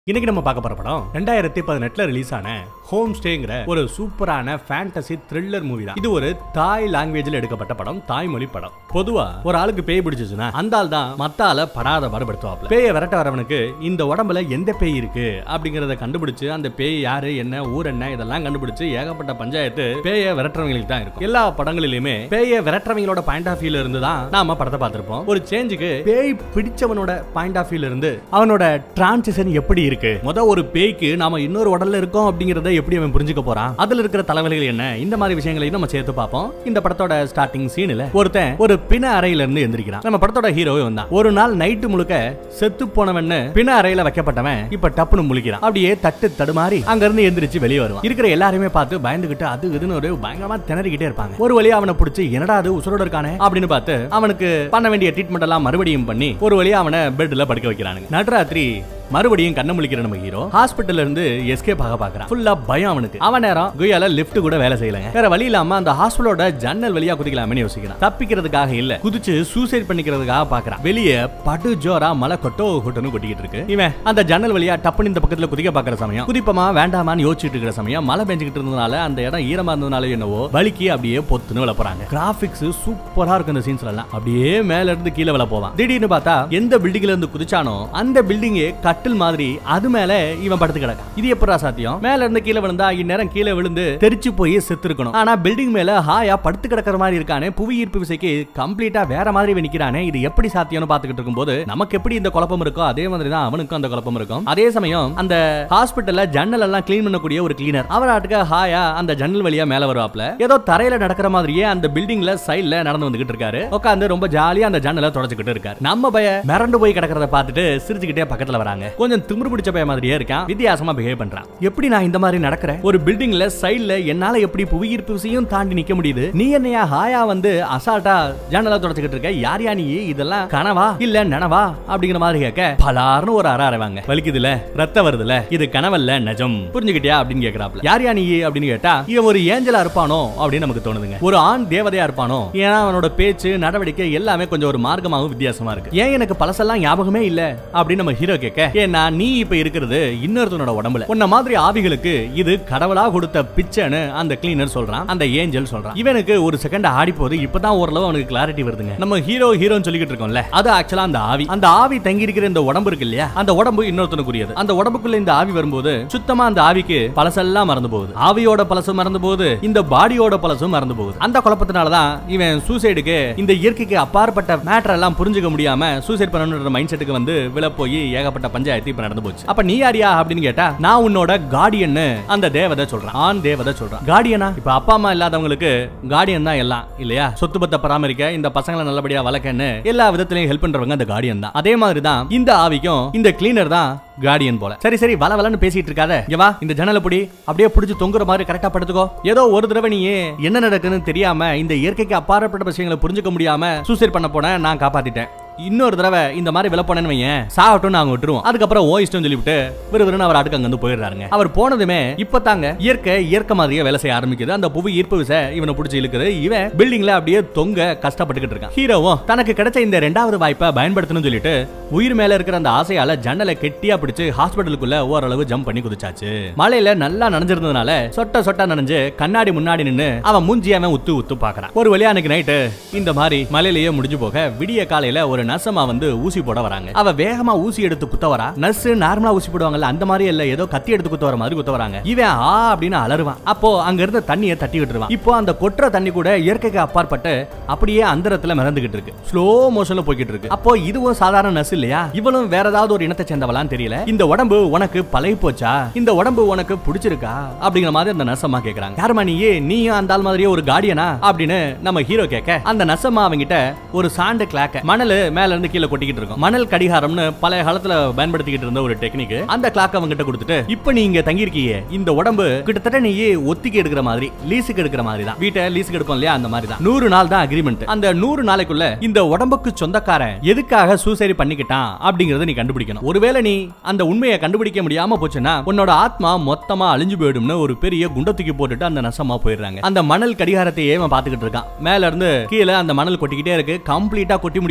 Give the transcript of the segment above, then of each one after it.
இன்னைக்கு நம்ம பார்க்க போற படம் ரெண்டாயிரத்தி பதினெட்டுல ரிலீஸ் ஆன ஹோம் ஸ்டேங்கிற ஒரு சூப்பரான ஃபேண்டசி த்ரில்லர் மூவி தான் இது ஒரு தாய் லாங்குவேஜ்ல எடுக்கப்பட்ட படம் தாய்மொழி படம் பொதுவா ஒரு ஆளுக்கு பேய் பிடிச்சிச்சுன்னா அந்த ஆள் தான் மத்த ஆளை படாத பாடுபடுத்துவாப்ல பேயை விரட்ட வரவனுக்கு இந்த உடம்புல எந்த பேய் இருக்கு அப்படிங்கறத கண்டுபிடிச்சு அந்த பேய் யாரு என்ன ஊர் என்ன இதெல்லாம் கண்டுபிடிச்சு ஏகப்பட்ட பஞ்சாயத்து பேயை விரட்டுறவங்களுக்கு தான் இருக்கும் எல்லா படங்களிலுமே பேயை விரட்டுறவங்களோட பாயிண்ட் ஆஃப் வியூல இருந்து தான் நாம படத்தை பார்த்திருப்போம் ஒரு சேஞ்சுக்கு பேய் பிடிச்சவனோட பாயிண்ட் ஆஃப் வியூல இருந்து அவனோட டிரான்சிஷன் எப்படி இருக்கு முத ஒரு பேய்க்கு நாம இன்னொரு உடல்ல இருக்கோம் அப்படிங்கறத எப்படி அவன் புரிஞ்சுக்க போறான் அதுல இருக்கிற தலைவலிகள் என்ன இந்த மாதிரி விஷயங்களையும் நம்ம சேர்த்து பார்ப்போம் இந்த படத்தோட ஸ்டார்டிங் சீன்ல ஒருத்தன் ஒரு பிண அறையில இருந்து எந்திரிக்கிறான் நம்ம படத்தோட ஹீரோவே வந்தான் ஒரு நாள் நைட்டு முழுக்க செத்து போனவன்னு பிண அறையில வைக்கப்பட்டவன் இப்ப டப்புனு முழிக்கிறான் அப்படியே தட்டு தடுமாறி அங்க இருந்து எந்திரிச்சு வெளியே வருவான் இருக்கிற எல்லாருமே பார்த்து பயந்துகிட்டு அது இதுன்னு ஒரு பயங்கரமா திணறிக்கிட்டே இருப்பாங்க ஒரு வழியா அவனை பிடிச்சி என்னடா அது உசுரோட இருக்கானே அப்படின்னு பார்த்து அவனுக்கு பண்ண வேண்டிய ட்ரீட்மெண்ட் எல்லாம் மறுபடியும் பண்ணி ஒரு வழியா அவனை பெட்ல படுக்க வைக்கிறானுங்க நடுராத்திரி மறுபடியும் கண்ண முழிக்கிற நம்ம ஹீரோ ஹாஸ்பிட்டல்ல இருந்து எஸ்கேப் ஆக பாக்குறான் ஃபுல்லா பயம் அவனுக்கு அவன் நேரம் குயால லிஃப்ட் கூட வேலை செய்யலங்க வேற வழி இல்லாம அந்த ஹாஸ்பிட்டலோட ஜன்னல் வழியா குதிக்கலாம்னு யோசிக்கிறான் தப்பிக்கிறதுக்காக இல்ல குதிச்சு சூசைட் பண்ணிக்கிறதுக்காக பாக்குறான் வெளியே படு ஜோரா மழை கொட்டோ கொட்டோன்னு கொட்டிக்கிட்டு இருக்கு இவன் அந்த ஜன்னல் வழியா டப்புன்னு இந்த பக்கத்துல குதிக்க பாக்குற சமயம் குதிப்பமா வேண்டாமான்னு யோசிச்சுட்டு இருக்கிற சமயம் மழை பெஞ்சுக்கிட்டு இருந்ததுனால அந்த இடம் ஈரமா இருந்ததுனால என்னவோ வலிக்கு அப்படியே பொத்துன்னு விழ போறாங்க கிராபிக்ஸ் சூப்பரா இருக்கு இந்த சீன்ஸ்ல எல்லாம் அப்படியே மேல இருந்து கீழே விழ போவான் திடீர்னு பார்த்தா எந்த பில்டிங்ல இருந்து குதிச்சானோ அந்த பில்டிங்கே கட்டில் மாதிரி அது மேல இவன் படுத்து கிடக்கான் இது எப்படா சாத்தியம் மேல இருந்து கீழே விழுந்தா இந்நேரம் கீழே விழுந்து தெரிச்சு போய் செத்து இருக்கணும் ஆனா பில்டிங் மேல ஹாயா படுத்து கிடக்கிற மாதிரி இருக்கானே புவி ஈர்ப்பு விசைக்கு கம்ப்ளீட்டா வேற மாதிரி இவன் நிக்கிறானே இது எப்படி சாத்தியம்னு பாத்துக்கிட்டு இருக்கும்போது நமக்கு எப்படி இந்த குழப்பம் இருக்கோ அதே மாதிரி தான் அவனுக்கும் அந்த குழப்பம் இருக்கும் அதே சமயம் அந்த ஹாஸ்பிட்டல்ல ஜன்னல் எல்லாம் க்ளீன் பண்ணக்கூடிய ஒரு கிளீனர் அவர் ஆட்டுக்க ஹாயா அந்த ஜன்னல் வழியா மேல வருவாப்ல ஏதோ தரையில நடக்கிற மாதிரியே அந்த பில்டிங்ல சைடுல நடந்து வந்துகிட்டு இருக்காரு உட்காந்து ரொம்ப ஜாலியா அந்த ஜன்னலை தொடச்சுக்கிட்டு இருக்காரு நம்ம பய மிரண்டு போய் கிடக்கிறத பார்த்துட்டு சிரிச்சுக்கிட்டே பக்கத்துல வராங்க கொஞ்சம் திமிரு பிடிச்ச பைய மாதிரியே இருக்கான் வித்தியாசமா பிஹேவ் பண்றான் எப்படி நான் இந்த மாதிரி நடக்கிறேன் ஒரு பில்டிங்ல சைடுல என்னால எப்படி புவியீர்ப்பு விசையும் தாண்டி நிக்க முடியுது நீ என்னையா ஹாயா வந்து அசால்ட்டா ஜன்னலை தொடச்சுக்கிட்டு இருக்க யார் யா நீ இதெல்லாம் கனவா இல்ல நனவா அப்படிங்கிற மாதிரி கேட்க பலார்னு ஒரு அற அரைவாங்க வலிக்குதுல ரத்தம் வருதுல இது கனவல்ல நிஜம் புரிஞ்சுக்கிட்டியா அப்படின்னு கேக்குறாப்ல யார் யா நீ அப்படின்னு கேட்டா இவன் ஒரு ஏஞ்சலா இருப்பானோ அப்படின்னு நமக்கு தோணுதுங்க ஒரு ஆண் தேவதையா இருப்பானோ ஏன்னா அவனோட பேச்சு நடவடிக்கை எல்லாமே கொஞ்சம் ஒரு மார்க்கமாகவும் வித்தியாசமா இருக்கு ஏன் எனக்கு பழசெல்லாம் ஞாபகமே இல்ல அப்படின்னு நம்ம ஹீரோ கேட்க ஏன்னா நீ இப்ப இருக்கிறது இன்னொருத்தனோட உடம்புல உன்ன மாதிரி ஆவிகளுக்கு இது கடவுளா கொடுத்த பிச்சைன்னு அந்த கிளீனர் சொல்றான் அந்த ஏஞ்சல் சொல்றான் இவனுக்கு ஒரு செகண்ட் ஆடி போது இப்பதான் ஓரளவு அவனுக்கு கிளாரிட்டி வருதுங்க நம்ம ஹீரோ ஹீரோன்னு சொல்லிக்கிட்டு இருக்கோம்ல அது ஆக்சுவலா அந்த ஆவி அந்த ஆவி தங்கி இருக்கிற இந்த உடம்பு இருக்கு இல்லையா அந்த உடம்பு இன்னொருத்தனுக்குரியது அந்த உடம்புக்குள்ள இந்த ஆவி வரும்போது சுத்தமா அந்த ஆவிக்கு பழசெல்லாம் மறந்து போகுது ஆவியோட பழசும் மறந்து போகுது இந்த பாடியோட பழசும் மறந்து போகுது அந்த குழப்பத்தினாலதான் இவன் சூசைடுக்கு இந்த இயற்கைக்கு அப்பாற்பட்ட மேட்டர் எல்லாம் புரிஞ்சுக்க முடியாம சூசைட் பண்ணணுன்ற மைண்ட் செட்டுக்கு வந்து விழ போய் ஏகப்பட்ட பஞ்சாயத்து இப்ப நடந்து போச்சு அப்ப நீ யாரியா அப்படின்னு கேட்டா நான் உன்னோட கார்டியன் அந்த தேவதை சொல்றான் ஆண் தேவதை சொல்றான் கார்டியனா இப்ப அப்பா அம்மா இல்லாதவங்களுக்கு கார்டியன் தான் எல்லாம் இல்லையா சொத்து பத்த பராமரிக்க இந்த பசங்களை நல்லபடியா வளர்க்கன்னு எல்லா விதத்திலையும் ஹெல்ப் பண்றவங்க அந்த கார்டியன் தான் அதே மாதிரி தான் இந்த ஆவிக்கும் இந்த கிளீனர் தான் கார்டியன் போல சரி சரி வள வளன்னு பேசிட்டு இருக்காத இங்க வா இந்த ஜன்னல புடி அப்படியே புடிச்சு தொங்குற மாதிரி கரெக்டா படுத்துக்கோ ஏதோ ஒரு தடவை நீ என்ன நடக்குதுன்னு தெரியாம இந்த இயற்கைக்கு அப்பாற்பட்ட விஷயங்களை புரிஞ்சுக்க முடியாம சூசைட் பண்ண போன நான் காப்பாத்திட்டேன் இன்னொரு தடவை இந்த மாதிரி விலை போனேன்னு வையேன் சாகட்டும் நாங்க விட்டுருவோம் அதுக்கப்புறம் ஓ இஷ்டம் சொல்லிவிட்டு விறுவிறுன்னு அவர் அடுக்கு அங்க வந்து போயிடுறாருங்க அவர் போனதுமே இப்ப தாங்க இயற்கை இயற்கை மாதிரியே வேலை செய்ய ஆரம்பிக்குது அந்த புவி ஈர்ப்பு விசை இவனை பிடிச்சி இழுக்குது இவன் பில்டிங்ல அப்படியே தொங்க கஷ்டப்பட்டுக்கிட்டு இருக்கான் ஹீரோவும் தனக்கு கிடைச்ச இந்த ரெண்டாவது வாய்ப்பை பயன்படுத்தணும்னு சொல்லிட்டு உயிர் மேல இருக்கிற அந்த ஆசையால ஜன்னலை கெட்டியா பிடிச்சு ஹாஸ்பிட்டலுக்குள்ள ஓரளவு ஜம்ப் பண்ணி குதிச்சாச்சு மழையில நல்லா நனைஞ்சிருந்ததுனால சொட்ட சொட்ட நனைஞ்சு கண்ணாடி முன்னாடி நின்னு அவன் மூஞ்சி அவன் உத்து உத்து பாக்குறான் ஒரு வழியா அன்னைக்கு நைட்டு இந்த மாதிரி மலையிலேயே முடிஞ்சு போக விடிய காலையில ஒரு நர்சமா வந்து ஊசி போட வராங்க அவ வேகமா ஊசி எடுத்து குத்த வரா நர்ஸ் நார்மலா ஊசி போடுவாங்கல்ல அந்த மாதிரி இல்ல ஏதோ கத்தி எடுத்து குத்த வர மாதிரி குத்த வராங்க இவன் ஆ அப்படின்னு அலறுவான் அப்போ அங்க இருந்த தண்ணியை தட்டி விட்டுருவான் இப்போ அந்த கொட்டுற தண்ணி கூட இயற்கைக்கு அப்பாற்பட்டு அப்படியே அந்தரத்துல மிதந்துகிட்டு இருக்கு ஸ்லோ மோஷன்ல போய்கிட்டு இருக்கு அப்போ இதுவும் சாதாரண நர்ஸ் இல்லையா இவளும் வேற ஏதாவது ஒரு இனத்தை சேர்ந்தவளான்னு தெரியல இந்த உடம்பு உனக்கு பழகி போச்சா இந்த உடம்பு உனக்கு பிடிச்சிருக்கா அப்படிங்கிற மாதிரி அந்த நர்சம்மா கேக்குறாங்க யாருமா நீ நீயும் அந்த ஆள் மாதிரியே ஒரு கார்டியனா அப்படின்னு நம்ம ஹீரோ கேட்க அந்த நர்சம்மா அவங்கிட்ட ஒரு சாண்டு கிளாக்க மணல் மேல இருந்து கீழே கொட்டிக்கிட்டு இருக்கும் மணல் கடிகாரம்னு பழைய காலத்துல பயன்படுத்திக்கிட்டு இருந்த ஒரு டெக்னிக் அந்த கிளாக் அவங்க கிட்ட கொடுத்துட்டு இப்ப நீ இங்க தங்கி இருக்கீங்க இந்த உடம்பு கிட்டத்தட்ட நீ ஒத்திக்கு எடுக்கிற மாதிரி லீஸுக்கு எடுக்கிற மாதிரி தான் வீட்டை லீஸுக்கு எடுப்போம் இல்லையா அந்த மாதிரி தான் நூறு நாள் தான் அக்ரிமெண்ட் அந்த நூறு நாளைக்குள்ள இந்த உடம்புக்கு சொந்தக்காரன் எதுக்காக சூசைட் பண்ணிக்கிட்டான் அப்படிங்கறத நீ கண்டுபிடிக்கணும் ஒருவேளை நீ அந்த உண்மையை கண்டுபிடிக்க முடியாம போச்சுன்னா உன்னோட ஆத்மா மொத்தமா அழிஞ்சு போயிடும்னு ஒரு பெரிய குண்டை தூக்கி போட்டுட்டு அந்த நசமா போயிடுறாங்க அந்த மணல் கடிகாரத்தையே அவன் பாத்துக்கிட்டு இருக்கான் மேல இருந்து கீழே அந்த மணல் கொட்டிக்கிட்டே இருக்கு கம்ப்ளீட்டா கொட்டி முடிக்கும் போது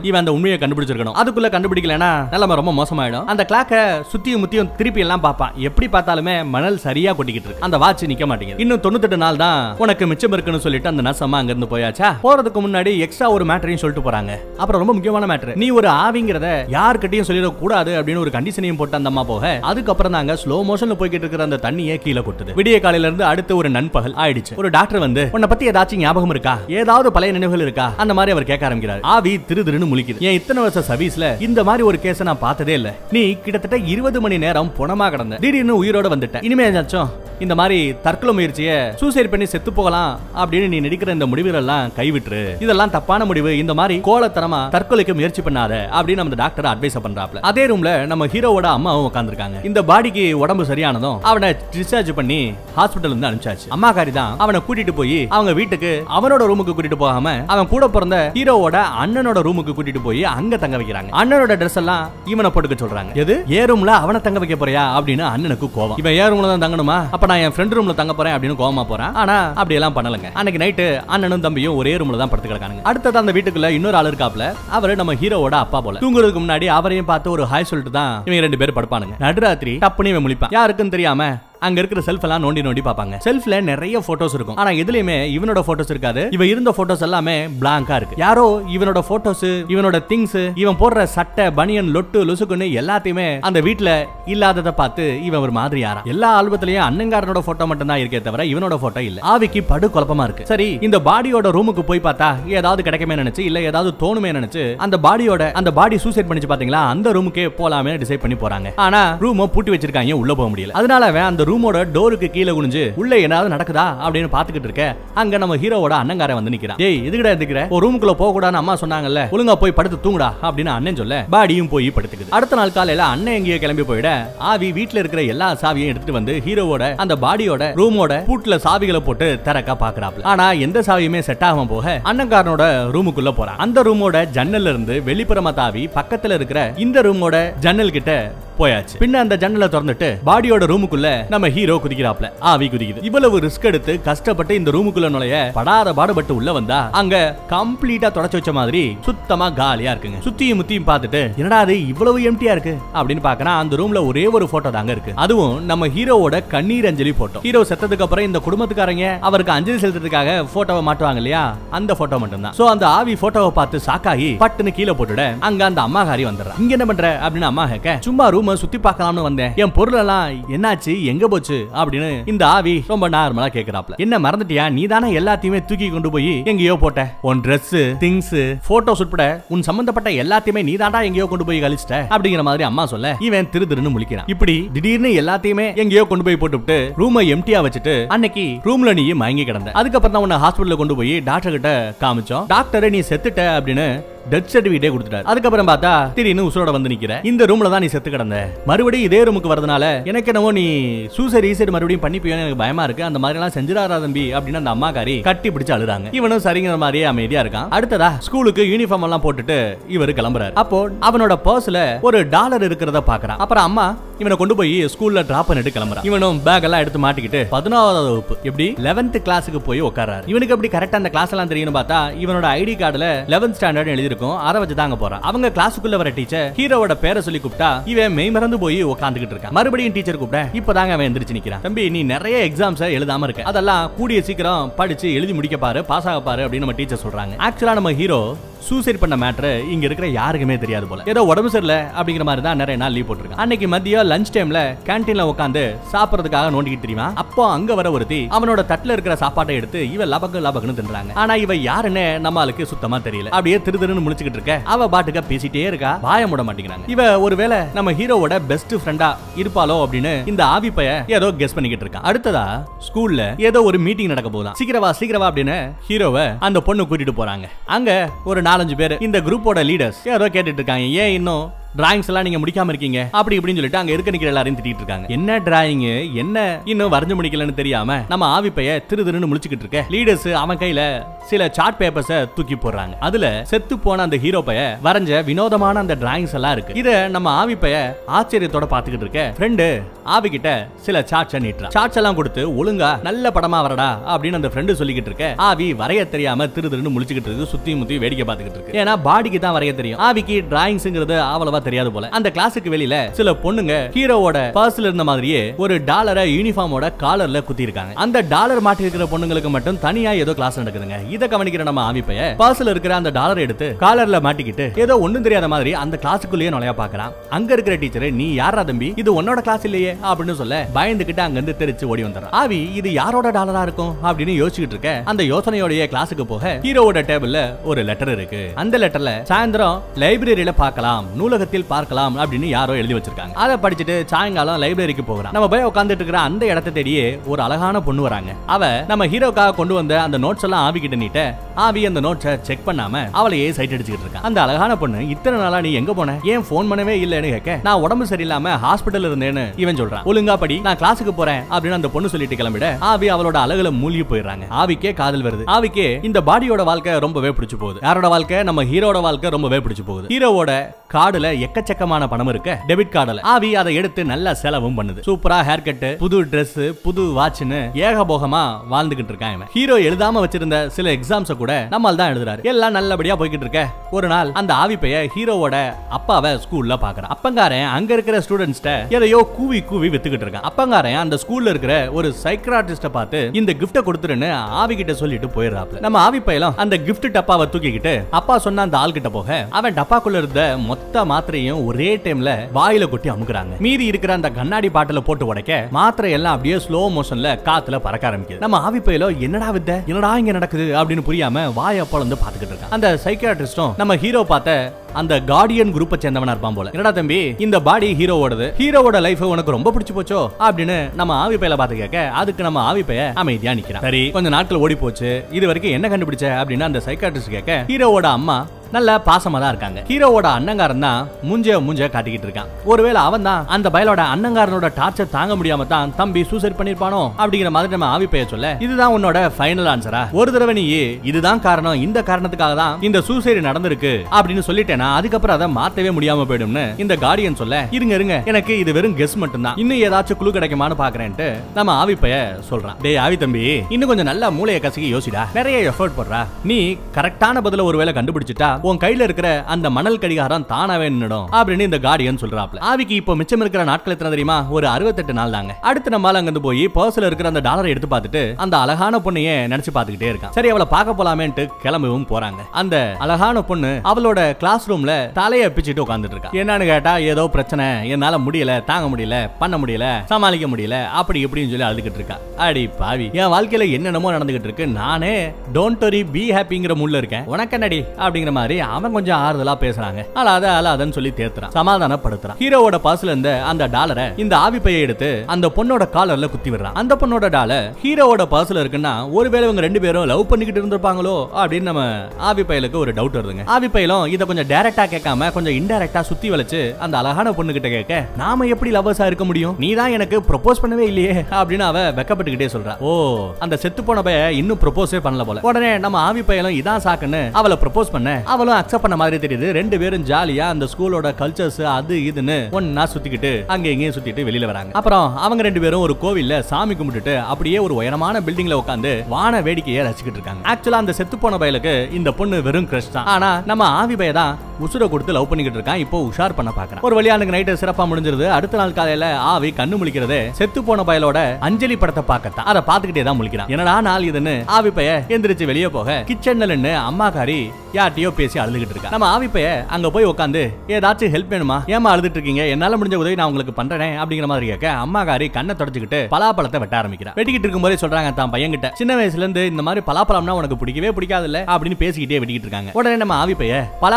இவன் அந்த உண்மையை கண்டுபிடிச்சிருக்கணும் அதுக்குள்ள கண்டுபிடிக்கலனா நிலைமை ரொம்ப மோசமாயிடும் அந்த கிளாக்க சுத்தியும் முத்தியும் திருப்பி எல்லாம் பார்ப்பான் எப்படி பார்த்தாலுமே மணல் சரியா கொட்டிக்கிட்டு இருக்கு அந்த வாட்ச் நிக்க மாட்டேங்குது இன்னும் தொண்ணூத்தெட்டு நாள் தான் உனக்கு மிச்சம் இருக்குன்னு சொல்லிட்டு அந்த நசமா அங்க இருந்து போயாச்சா போறதுக்கு முன்னாடி எக்ஸ்ட்ரா ஒரு மேட்டரையும் சொல்லிட்டு போறாங்க அப்புறம் ரொம்ப முக்கியமான மேட்டர் நீ ஒரு ஆவிங்கிறத யார்கிட்டயும் சொல்லிடக் கூடாது அப்படின்னு ஒரு கண்டிஷனையும் போட்டு அந்த அம்மா போக அதுக்கப்புறம் தாங்க ஸ்லோ மோஷன்ல போய்கிட்டு இருக்கிற அந்த தண்ணியை கீழே கொட்டுது விடிய காலையில இருந்து அடுத்த ஒரு நண்பகல் ஆயிடுச்சு ஒரு டாக்டர் வந்து உன்னை பத்தி ஏதாச்சும் ஞாபகம் இருக்கா ஏதாவது பழைய நினைவுகள் இருக்கா அந்த மாதிரி அவர் கேட்க ஆரம்பிக்கிறார் ஆவி திரு திருன்னு முழிக்குது என் இத்தனை வருஷ சர்வீஸ்ல இந்த மாதிரி ஒரு கேஸ நான் பார்த்ததே இல்ல நீ கிட்டத்தட்ட இருபது மணி நேரம் புணமா கிடந்த திடீர்னு உயிரோட வந்துட்ட இனிமே ஏதாச்சும் இந்த மாதிரி தற்கொலை முயற்சியை சூசைட் பண்ணி செத்து போகலாம் அப்படின்னு நீ நடிக்கிற இந்த முடிவுகள் எல்லாம் கைவிட்டுரு இதெல்லாம் தப்பான முடிவு இந்த மாதிரி கோலத்தனமா தற்கொலைக்கு முயற்சி பண்ணாத அப்படின்னு நம்ம டாக்டர் அட்வைஸ் பண்றாப்ல அதே ரூம்ல நம்ம ஹீரோவோட அம்மாவும் உட்காந்துருக்காங்க இந்த பாடிக்கு உடம்பு சரியானதும் அவனை டிஸ்சார்ஜ் பண்ணி ஹாஸ்பிட்டல் இருந்து அனுப்பிச்சாச்சு அம்மாக்காரி தான் அவனை கூட்டிட்டு போய் அவங்க வீட்டுக்கு அவனோட ரூமுக்கு கூட்டிட்டு போகாம அவன் கூட பிறந்த ஹீரோவோட அண்ணனோட ரூமுக்கு கூட்டிட்டு போய் அங்க தங்க வைக்கிறாங்க அண்ணனோட ட்ரெஸ் எல்லாம் இவனை போட்டுக்க சொல்றாங்க எது ஏ ரூம்ல அவனை தங்க வைக்க போறியா அப்படின்னு அண்ணனுக்கு கோவம் இவன் ஏ ரூம்ல தான் தங்கணுமா அப்ப நான் என் ஃப்ரெண்ட் ரூம்ல தங்க போறேன் அப்படின்னு கோவமா போறேன் ஆனா அப்படி எல்லாம் பண்ணலங்க அன்னைக்கு நைட்டு அண்ணனும் தம்பியும் ஒரே ரூம்ல தான் படுத்து கிடக்கானுங்க அடுத்தது அந்த வீட்டுக்குள்ள இன்னொரு ஆள் இருக்காப்ல அவரு நம்ம ஹீரோவோட அப்பா போல தூங்குறதுக்கு முன்னாடி அவரையும் பார்த்து ஒரு ஹாய் சொல்லிட்டு தான் இவங்க ரெண்டு பேரும் படுப்பானுங்க நடுராத்திரி டப்புன்னு இவன் முழிப்பான் யாருக்குன்னு தெரியாம அங்க இருக்கிற செல்ஃப் எல்லாம் நோண்டி நோண்டி பார்ப்பாங்க செல்ஃப்ல நிறைய போட்டோஸ் இருக்கும் ஆனா எதுலயுமே இவனோட போட்டோஸ் இருக்காது இவன் இருந்த போட்டோஸ் எல்லாமே பிளாங்கா இருக்கு யாரோ இவனோட போட்டோஸ் இவனோட திங்ஸ் இவன் போடுற சட்டை பனியன் லொட்டு லுசுக்குன்னு எல்லாத்தையுமே அந்த வீட்ல இல்லாததை பார்த்து இவன் ஒரு மாதிரி ஆறான் எல்லா ஆல்பத்திலயும் அண்ணங்காரனோட போட்டோ மட்டும் தான் இருக்கே தவிர இவனோட போட்டோ இல்ல ஆவிக்கு படு குழப்பமா இருக்கு சரி இந்த பாடியோட ரூமுக்கு போய் பார்த்தா ஏதாவது கிடைக்குமே நினைச்சு இல்ல ஏதாவது தோணுமே நினைச்சு அந்த பாடியோட அந்த பாடி சூசைட் பண்ணிச்சு பாத்தீங்களா அந்த ரூமுக்கே போலாமே டிசைட் பண்ணி போறாங்க ஆனா ரூம பூட்டி வச்சிருக்காங்க உள்ள போக முடியல அதனால அவன் அந்த ரூமோட டோருக்கு கீழே குனிஞ்சு உள்ள ஏதாவது நடக்குதா அப்படின்னு பாத்துக்கிட்டு இருக்க அங்க நம்ம ஹீரோவோட அண்ணங்காரன் வந்து நிக்கிறான் டேய் இதுக்கிட்ட இருக்கிற ஒரு ரூமுக்குள்ள போக கூடாதுன்னு அம்மா சொன்னாங்கல்ல ஒழுங்கா போய் படுத்து தூங்குடா அப்படின்னு அண்ணன் சொல்ல பாடியும் போய் படுத்துக்குது அடுத்த நாள் காலையில அண்ணன் எங்கேயோ கிளம்பி போயிட ஆவி வீட்ல இருக்கிற எல்லா சாவியும் எடுத்துட்டு வந்து ஹீரோவோட அந்த பாடியோட ரூமோட பூட்ல சாவிகளை போட்டு திறக்க பாக்குறாப்ல ஆனா எந்த சாவியுமே செட் ஆகாம போக அண்ணங்காரனோட ரூமுக்குள்ள போறான் அந்த ரூமோட ஜன்னல்ல இருந்து வெளிப்புறமா தாவி பக்கத்துல இருக்கிற இந்த ரூமோட ஜன்னல் கிட்ட போயாச்சு பின்ன அந்த ஜன்னலை திறந்துட்டு பாடியோட ரூமுக்குள்ள நம்ம ஹீரோ குதிக்கிறாப்ல ஆவி குதிக்குது இவ்வளவு ரிஸ்க் எடுத்து கஷ்டப்பட்டு இந்த ரூமுக்குள்ள நுழைய படாத பாடுபட்டு உள்ள வந்தா அங்க கம்ப்ளீட்டா தொடச்சு வச்ச மாதிரி சுத்தமா காலியா இருக்குங்க சுத்தியும் முத்தியும் பார்த்துட்டு என்னடா அது இவ்வளவு எம்டியா இருக்கு அப்படின்னு பாக்குறேன் அந்த ரூம்ல ஒரே ஒரு போட்டோ தாங்க இருக்கு அதுவும் நம்ம ஹீரோவோட கண்ணீர் அஞ்சலி போட்டோ ஹீரோ செத்ததுக்கு அப்புறம் இந்த குடும்பத்துக்காரங்க அவருக்கு அஞ்சலி செலுத்துறதுக்காக போட்டோவை மாட்டுவாங்க இல்லையா அந்த போட்டோ மட்டும் தான் சோ அந்த ஆவி போட்டோவை பார்த்து சாக்காகி பட்டுன்னு கீழே போட்டுட அங்க அந்த அம்மாகாரி வந்துடுறா இங்க என்ன பண்ற அப்படின்னு அம்மா கேட்க சும்மா ரூம சுத்தி பார்க்கலாம்னு வந்தேன் என் பொருள் எல்லாம் என்னாச்சு எங்க போச்சு அப்படின்னு இந்த ஆவி ரொம்ப நார்மலா கேக்குறாப்ல என்ன மறந்துட்டியா நீ தானே எல்லாத்தையுமே தூக்கி கொண்டு போய் எங்கேயோ போட்ட உன் Dress திங்ஸ் போட்டோஸ் உட்பட உன் சம்பந்தப்பட்ட எல்லாத்தையுமே நீ தாண்டா எங்கேயோ கொண்டு போய் கழிச்சிட்ட அப்படிங்கிற மாதிரி அம்மா சொல்ல இவன் திரு திருன்னு முழிக்கிறான் இப்படி திடீர்னு எல்லாத்தையுமே எங்கேயோ கொண்டு போய் போட்டுவிட்டு ரூமை எம்டியா வச்சுட்டு அன்னைக்கு ரூம்ல நீ மயங்கி கிடந்த அதுக்கப்புறம் தான் உன்னை ஹாஸ்பிட்டல்ல கொண்டு போய் டாக்டர் கிட்ட காமிச்சோம் டாக்டர் நீ செத்துட்ட அப்படின்னு டெத் சர்டிபிகேட்டே கொடுத்துட்டாரு அதுக்கப்புறம் பார்த்தா திடீர்னு உசுரோட வந்து நிக்கிற இந்த ரூம்ல தான் நீ செத்து கிடந்த மறுபடியும் இதே ரூமுக்கு வரதுனால எனக்கு என்னவோ நீ சூசைட் ஈசைட் மறுபடியும் பண்ணிப்பியோன்னு எனக்கு பயமா இருக்கு அந்த மாதிரி எல்லாம் செஞ்சிடாரா தம்பி அப்படின்னு அந்த அம்மாக்காரி கட்டி பிடிச்சு அழுறாங்க இவனும் சரிங்கிற மாதிரியே அமைதியா இருக்கான் அடுத்ததா ஸ்கூலுக்கு யூனிஃபார்ம் எல்லாம் போட்டுட்டு இவரு கிளம்புறாரு அப்போ அவனோட பர்ஸ்ல ஒரு டாலர் இருக்கிறத பாக்குறான் அப்புறம் அம்மா இவனை கொண்டு போய் ஸ்கூல்ல டிராப் பண்ணிட்டு கிளம்புறான் இவனும் பேக் எல்லாம் எடுத்து மாட்டிக்கிட்டு பதினாறாவது வகுப்பு எப்படி 11th கிளாஸுக்கு போய் உட்காராரு இவனுக்கு எப்படி கரெக்டா அந்த கிளாஸ் எல்லாம் தெரியும்னு பார்த்தா இவனோட ஐடி கார்டுல 11th ஸ்டாண்டர்ட் எழுதிருக்கும் அதை வச்சு தாங்க போறான் அவங்க கிளாஸுக்குள்ள வர டீச்சர் ஹீரோவோட பேரை சொல்லி கூப்பிட்டா இவன் மெய் மறந்து போய் உட்காந்துக்கிட்டு இருக்கான் மறுபடியும் டீச்சர் கூப்பிட இப்பதாங்க அவன் எந்திரிச்சு நிக்கிறான் தம்பி நீ நிறைய எக்ஸாம்ஸ் எழுதாம இருக்க அதெல்லாம் கூடிய சீக்கிரம் படிச்சு எழுதி முடிக்க பாரு பாஸ் ஆக பாரு அப்படின்னு நம்ம டீச்சர் சொல்றாங்க ஆக்சுவலா நம்ம ஹீரோ சூசைட் பண்ண மேட்ரு இங்க இருக்கிற யாருக்குமே தெரியாது போல ஏதோ உடம்பு சரியில்லை அப்படிங்கிற மாதிரி தான் நிறைய நாள் லீவ் போட்டிருக்கான் அன்னைக்கு மதியம் லஞ்ச் டைம்ல கேன்டீன்ல உட்காந்து சாப்பிடறதுக்காக நோண்டிக்கிட்டு தெரியுமா அப்போ அங்க வர ஒருத்தி அவனோட தட்டுல இருக்கிற சாப்பாட்டை எடுத்து இவ லபக்கு லபக்குன்னு தின்றாங்க ஆனா இவ யாருன்னு நம்மளுக்கு சுத்தமா தெரியல அப்படியே திரு திருன்னு முழிச்சுக்கிட்டு இருக்க அவ பாட்டுக்க பேசிட்டே இருக்கா வாய மூட மாட்டேங்கிறாங்க இவ ஒருவேளை நம்ம ஹீரோவோட பெஸ்ட் ஃப்ரெண்டா இருப்பாளோ அப்படின்னு இந்த ஆவி பைய ஏதோ கெஸ் பண்ணிக்கிட்டு இருக்கான் அடுத்ததா ஸ்கூல்ல ஏதோ ஒரு மீட்டிங் நடக்க போகுதாம் சீக்கிரவா சீக்கிரவா அப்படின்னு ஹீரோவை அந்த பொண்ணு கூட்டிட்டு போறாங்க அங்க ஒரு நாலஞ்சு பேர் இந்த குரூப்போட லீடர்ஸ் ஏதோ கேட்டுட்டு இருக்காங்க ஏன் இன்னும் டிராயிங்ஸ் எல்லாம் நீங்க முடிக்காம இருக்கீங்க அப்படி இப்படின்னு சொல்லிட்டு அங்க இருக்க நிக்கிற எல்லாரையும் திட்டிட்டு இருக்காங்க என்ன டிராயிங் என்ன இன்னும் வரைஞ்சு முடிக்கலன்னு தெரியாம நம்ம ஆவிப்பைய திரு திருன்னு முழிச்சுக்கிட்டு இருக்க லீடர்ஸ் அவன் கையில சில சார்ட் பேப்பர்ஸ தூக்கி போடுறாங்க அதுல செத்து போன அந்த ஹீரோ பைய வரைஞ்ச வினோதமான அந்த டிராயிங்ஸ் எல்லாம் இருக்கு இத நம்ம ஆவி பைய ஆச்சரியத்தோட பாத்துக்கிட்டு இருக்க ஃப்ரெண்டு ஆவி கிட்ட சில சார்ட்ஸ் நீட்டுறா சார்ட்ஸ் எல்லாம் கொடுத்து ஒழுங்கா நல்ல படமா வரடா அப்படின்னு அந்த ஃப்ரெண்டு சொல்லிக்கிட்டு இருக்க ஆவி வரைய தெரியாம திரு திருன்னு முழிச்சுக்கிட்டு இருக்கு சுத்தி முத்தி வேடிக்கை பார்த்துக்கிட்டு இருக்கு ஏன்னா பாடிக்கு தான் வரைய தெரியும் ஆவிக்கு டிராயிங்ஸ்ங்கிறது அவ்வளவா தெரியாது போல அந்த கிளாஸுக்கு வெளியில சில பொண்ணுங்க ஹீரோவோட பர்ஸ்ல இருந்த மாதிரியே ஒரு டாலரை யூனிஃபார்மோட காலர்ல குத்தி இருக்காங்க அந்த டாலர் மாட்டி இருக்கிற பொண்ணுங்களுக்கு மட்டும் தனியா ஏதோ கிளாஸ் நடக்குதுங்க இத கவனிக்கிற நம்ம ஆவி பைய பர்ஸ்ல இருக்கிற அந்த டாலர் எடுத்து காலர்ல மாட்டிக்கிட்டு ஏதோ ஒண்ணும் தெரியாத மாதிரி அந்த கிளாஸுக்குள்ளேயே நுழைய பாக்குறான் அங்க இருக்கிற டீச்சர் நீ யாரா தம்பி இது உன்னோட கிளாஸ் இல்லையே அப்படின்னு சொல்ல பயந்துகிட்டு அங்க இருந்து தெரிச்சு ஓடி வந்துடுறான் ஆவி இது யாரோட டாலரா இருக்கும் அப்படின்னு யோசிச்சுக்கிட்டு இருக்க அந்த யோசனையோடைய கிளாஸுக்கு போக ஹீரோவோட டேபிள்ல ஒரு லெட்டர் இருக்கு அந்த லெட்டர்ல சாயந்தரம் லைப்ரரியில பார்க்கலாம் நூலகத்தில் பார்க்கலாம் அப்படின்னு யாரோ எழுதி வச்சிருக்காங்க அதை படிச்சுட்டு சாயங்காலம் லைப்ரரிக்கு போகிறான் நம்ம போய் உட்காந்துட்டு இருக்கிற அந்த இடத்தை தேடியே ஒரு அழகான பொண்ணு வராங்க அவ நம்ம ஹீரோக்காக கொண்டு வந்த அந்த நோட்ஸ் எல்லாம் ஆவி கிட்ட நீட்ட ஆவி அந்த நோட்ஸை செக் பண்ணாம அவளையே சைட் அடிச்சுக்கிட்டு இருக்கான் அந்த அழகான பொண்ணு இத்தனை நாளா நீ எங்க போன ஏன் ஃபோன் பண்ணவே இல்லைன்னு கேட்க நான் உடம்பு சரியில்லாம ஹாஸ்பிட்டல் இருந்தேன்னு இவன் சொல்றான் ஒழுங்கா படி நான் கிளாஸுக்கு போறேன் அப்படின்னு அந்த பொண்ணு சொல்லிட்டு கிளம்பிட ஆவி அவளோட அழகுல மூழ்கி போயிடுறாங்க ஆவிக்கே காதல் வருது ஆவிக்கே இந்த பாடியோட வாழ்க்கை ரொம்பவே பிடிச்சு போகுது யாரோட வாழ்க்கை நம்ம ஹீரோட வாழ்க்கை ரொம்பவே பிடிச்சு போகுது ஹீரோவோட கார்டுல எக்கச்சக்கமான பணம் இருக்கு டெபிட் கார்டுல ஆவி அதை எடுத்து நல்லா செலவும் பண்ணுது சூப்பரா ஹேர் கட் புது Dress புது வாட்ச்னு ஏகபோகமா வாழ்ந்துகிட்டு இருக்கான் இவன் ஹீரோ எழுதாம வச்சிருந்த சில எக்ஸாம்ஸ கூட நம்மால் தான் எழுதுறாரு எல்லாம் நல்லபடியா போய்கிட்டு இருக்க ஒரு நாள் அந்த ஆவி பைய ஹீரோவோட அப்பாவை ஸ்கூல்ல பாக்குறான் அப்பங்காரன் அங்க இருக்கிற ஸ்டூடெண்ட்ஸ்ட எதையோ கூவி கூவி வித்துக்கிட்டு இருக்கான் அப்பங்காரன் அந்த ஸ்கூல்ல இருக்கிற ஒரு சைக்ராட்டிஸ்ட பார்த்து இந்த கிஃப்ட கொடுத்துருன்னு ஆவி கிட்ட சொல்லிட்டு போயிடுறாப்ல நம்ம ஆவி பையலும் அந்த gift டப்பாவை தூக்கிக்கிட்டு அப்பா சொன்ன அந்த ஆள் கிட்ட போக அவன் டப்பாக்குள்ள இருந்த மொத்த மாத்திரையும் ஒரே டைம்ல வாயில கொட்டி அமுக்குறாங்க மீதி இருக்கிற அந்த கண்ணாடி பாட்டில போட்டு உடைக்க மாத்திரை எல்லாம் அப்படியே ஸ்லோ மோஷன்ல காத்துல பறக்க ஆரம்பிக்குது நம்ம ஆவி பையில என்னடா வித்த என்னடா இங்க நடக்குது அப்படின்னு புரியாம வாய பொழந்து பாத்துக்கிட்டு இருக்கான் அந்த சைக்கியாட்ரிஸ்டும் நம்ம ஹீரோ பார்த்த அந்த கார்டியன் குரூப்பை சேர்ந்தவனா இருப்பான் போல என்னடா தம்பி இந்த பாடி ஹீரோவோடது ஹீரோவோட லைஃப் உனக்கு ரொம்ப பிடிச்சு போச்சோ அப்படின்னு நம்ம ஆவி பையில பார்த்து கேட்க அதுக்கு நம்ம ஆவி பைய அமைதியா நிக்கிறான் சரி கொஞ்ச நாட்கள் ஓடி போச்சு இது வரைக்கும் என்ன கண்டுபிடிச்ச அப்படின்னு அந்த சைக்காட்ரிஸ்ட் கேட்க ஹீரோவோட அம்மா நல்ல பாசமா தான் இருக்காங்க ஹீரோவோட அண்ணங்காரன் தான் மூஞ்ச மூஞ்ச காட்டிக்கிட்டு இருக்கான் ஒருவேளை அவன் தான் அந்த பயலோட அண்ணங்காரனோட டார்ச்சர் தாங்க முடியாம தான் தம்பி சூசைட் பண்ணிருப்பானோ அப்படிங்கிற மாதிரி நம்ம ஆவி பெயர் சொல்ல இதுதான் உன்னோட ஃபைனல் ஆன்சரா ஒரு தடவை நீ இதுதான் காரணம் இந்த காரணத்துக்காக தான் இந்த சூசைடு நடந்திருக்கு அப்படின்னு சொல்லிட்டேனா அதுக்கப்புறம் அதை மாத்தவே முடியாம போயிடும்னு இந்த கார்டியன் சொல்ல இருங்க இருங்க எனக்கு இது வெறும் கெஸ் மட்டும்தான் இன்னும் ஏதாச்சும் குழு கிடைக்குமான்னு பாக்குறேன்ட்டு நம்ம ஆவி பைய சொல்றான் டேய் ஆவி தம்பி இன்னும் கொஞ்சம் நல்லா மூளையை கசக்கி யோசிடா நிறைய எஃபர்ட் போடுறா நீ கரெக்டான பதில ஒருவேளை கண்டுபிடிச்சிட்டா உன் கையில இருக்கிற அந்த மணல் கடிகாரம் தானாவே நின்னுடும் அப்படின்னு இந்த கார்டியன் சொல்றாப்ல ஆவிக்கு இப்போ மிச்சம் இருக்கிற நாட்கள் எத்தனை தெரியுமா ஒரு அறுபத்தெட்டு நாள் தாங்க அடுத்து நம்மால அங்க இருந்து போய் பர்ஸ்ல இருக்கிற அந்த டாலரை எடுத்து பார்த்துட்டு அந்த அழகான பொண்ணையே நினைச்சு பார்த்துக்கிட்டே இருக்கான் சரி அவளை பார்க்க போலாமேன்ட்டு கிளம்பவும் போறாங்க அந்த அழகான பொண்ணு அவளோட கிளாஸ் ரூம்ல தலையை பிச்சுட்டு உட்காந்துட்டு இருக்கா என்னன்னு கேட்டா ஏதோ பிரச்சனை என்னால முடியல தாங்க முடியல பண்ண முடியல சமாளிக்க முடியல அப்படி இப்படின்னு சொல்லி அழுதுகிட்டு இருக்கா அடி பாவி என் வாழ்க்கையில என்னென்னமோ நடந்துகிட்டு இருக்கு நானே டோன்ட் வரி பி ஹாப்பிங்கிற மூட்ல இருக்கேன் உனக்கு என்னடி அப்படிங்கிற மாதிரி அவன் கொஞ்சம் ஆறுதலா பேசுறாங்க அலாத அலாதன்னு சொல்லி தேத்துறான் சமாதானப்படுத்துறான் ஹீரோவோட பாஸ்ல இருந்த அந்த டாலரை இந்த ஆவி பையை எடுத்து அந்த பொண்ணோட காலர்ல குத்தி விடுறான் அந்த பொண்ணோட டாலர் ஹீரோவோட பாஸ்ல இருக்குன்னா ஒருவேளை இவங்க ரெண்டு பேரும் லவ் பண்ணிக்கிட்டு இருந்திருப்பாங்களோ அப்படின்னு நம்ம ஆவி பையலுக்கு ஒரு டவுட் வருதுங்க ஆவி பையலும் இதை கொஞ்சம் டைரக்டா கேட்காம கொஞ்சம் இன்டைரக்டா சுத்தி வளைச்சு அந்த அழகான பொண்ணு கிட்ட கேட்க நாம எப்படி லவ்வர்ஸா இருக்க முடியும் நீ தான் எனக்கு ப்ரொபோஸ் பண்ணவே இல்லையே அப்படின்னு அவ வெக்கப்பட்டுக்கிட்டே சொல்றா ஓ அந்த செத்து போன பைய இன்னும் ப்ரொபோஸே பண்ணல போல உடனே நம்ம ஆவி பையலும் இதான் சாக்குன்னு அவளை ப்ரொபோஸ் பண்ண அவளும் அக்செப்ட் பண்ண மாதிரி தெரியுது ரெண்டு பேரும் ஜாலியா அந்த ஸ்கூலோட கல்ச்சர்ஸ் அது இதுன்னு ஒன்னா சுத்திக்கிட்டு அங்க இங்கேயும் சுத்திட்டு வெளியில வராங்க அப்புறம் அவங்க ரெண்டு பேரும் ஒரு கோவில்ல சாமி கும்பிட்டுட்டு அப்படியே ஒரு உயரமான பில்டிங்ல உட்காந்து வான வேடிக்கையை ரசிக்கிட்டு இருக்காங்க ஆக்சுவலா அந்த செத்து போன பயலுக்கு இந்த பொண்ணு வெறும் கிரஷ் தான் ஆனா நம்ம ஆவி பைய தான் உசுர கொடுத்து லவ் பண்ணிக்கிட்டு இருக்கான் இப்போ உஷார் பண்ண பாக்குறான் ஒரு வழியா அன்னைக்கு நைட்டு சிறப்பா முடிஞ்சிருது அடுத்த நாள் காலையில ஆவி கண்ணு முழிக்கிறது செத்து போன பயலோட அஞ்சலி படத்தை பார்க்கத்தான் அதை பார்த்துக்கிட்டே தான் முழிக்கிறான் என்னடா நாள் இதுன்னு ஆவி பைய எந்திரிச்சு வெளியே போக கிச்சன்ல நின்னு அம்மாக்காரி யார்ட்டையோ பேசி அழுதுகிட்டு இருக்கா நம்ம ஆவி பைய அங்க போய் உட்காந்து ஏதாச்சும் ஹெல்ப் வேணுமா ஏமா அழுதுட்டு இருக்கீங்க என்னால முடிஞ்ச உதவி நான் உங்களுக்கு பண்றேன் அப்படிங்கிற மாதிரி கேட்க அம்மாக்காரி கண்ணை தொடச்சுக்கிட்டு பலாப்பழத்தை வெட்ட ஆரம்பிக்கிறா வெட்டிக்கிட்டு இருக்கும்போதே சொல்றாங்க தான் பையன் கிட்ட சின்ன வயசுல இருந்து இந்த மாதிரி பலாப்பழம்னா உனக்கு பிடிக்கவே பிடிக்காது இல்ல அப்படின்னு பேசிக்கிட்டே வெட்டிக்கிட்டு இருக்காங்க உடனே நம்ம ஆவி பைய பலாப்பழத்தை எடுத்து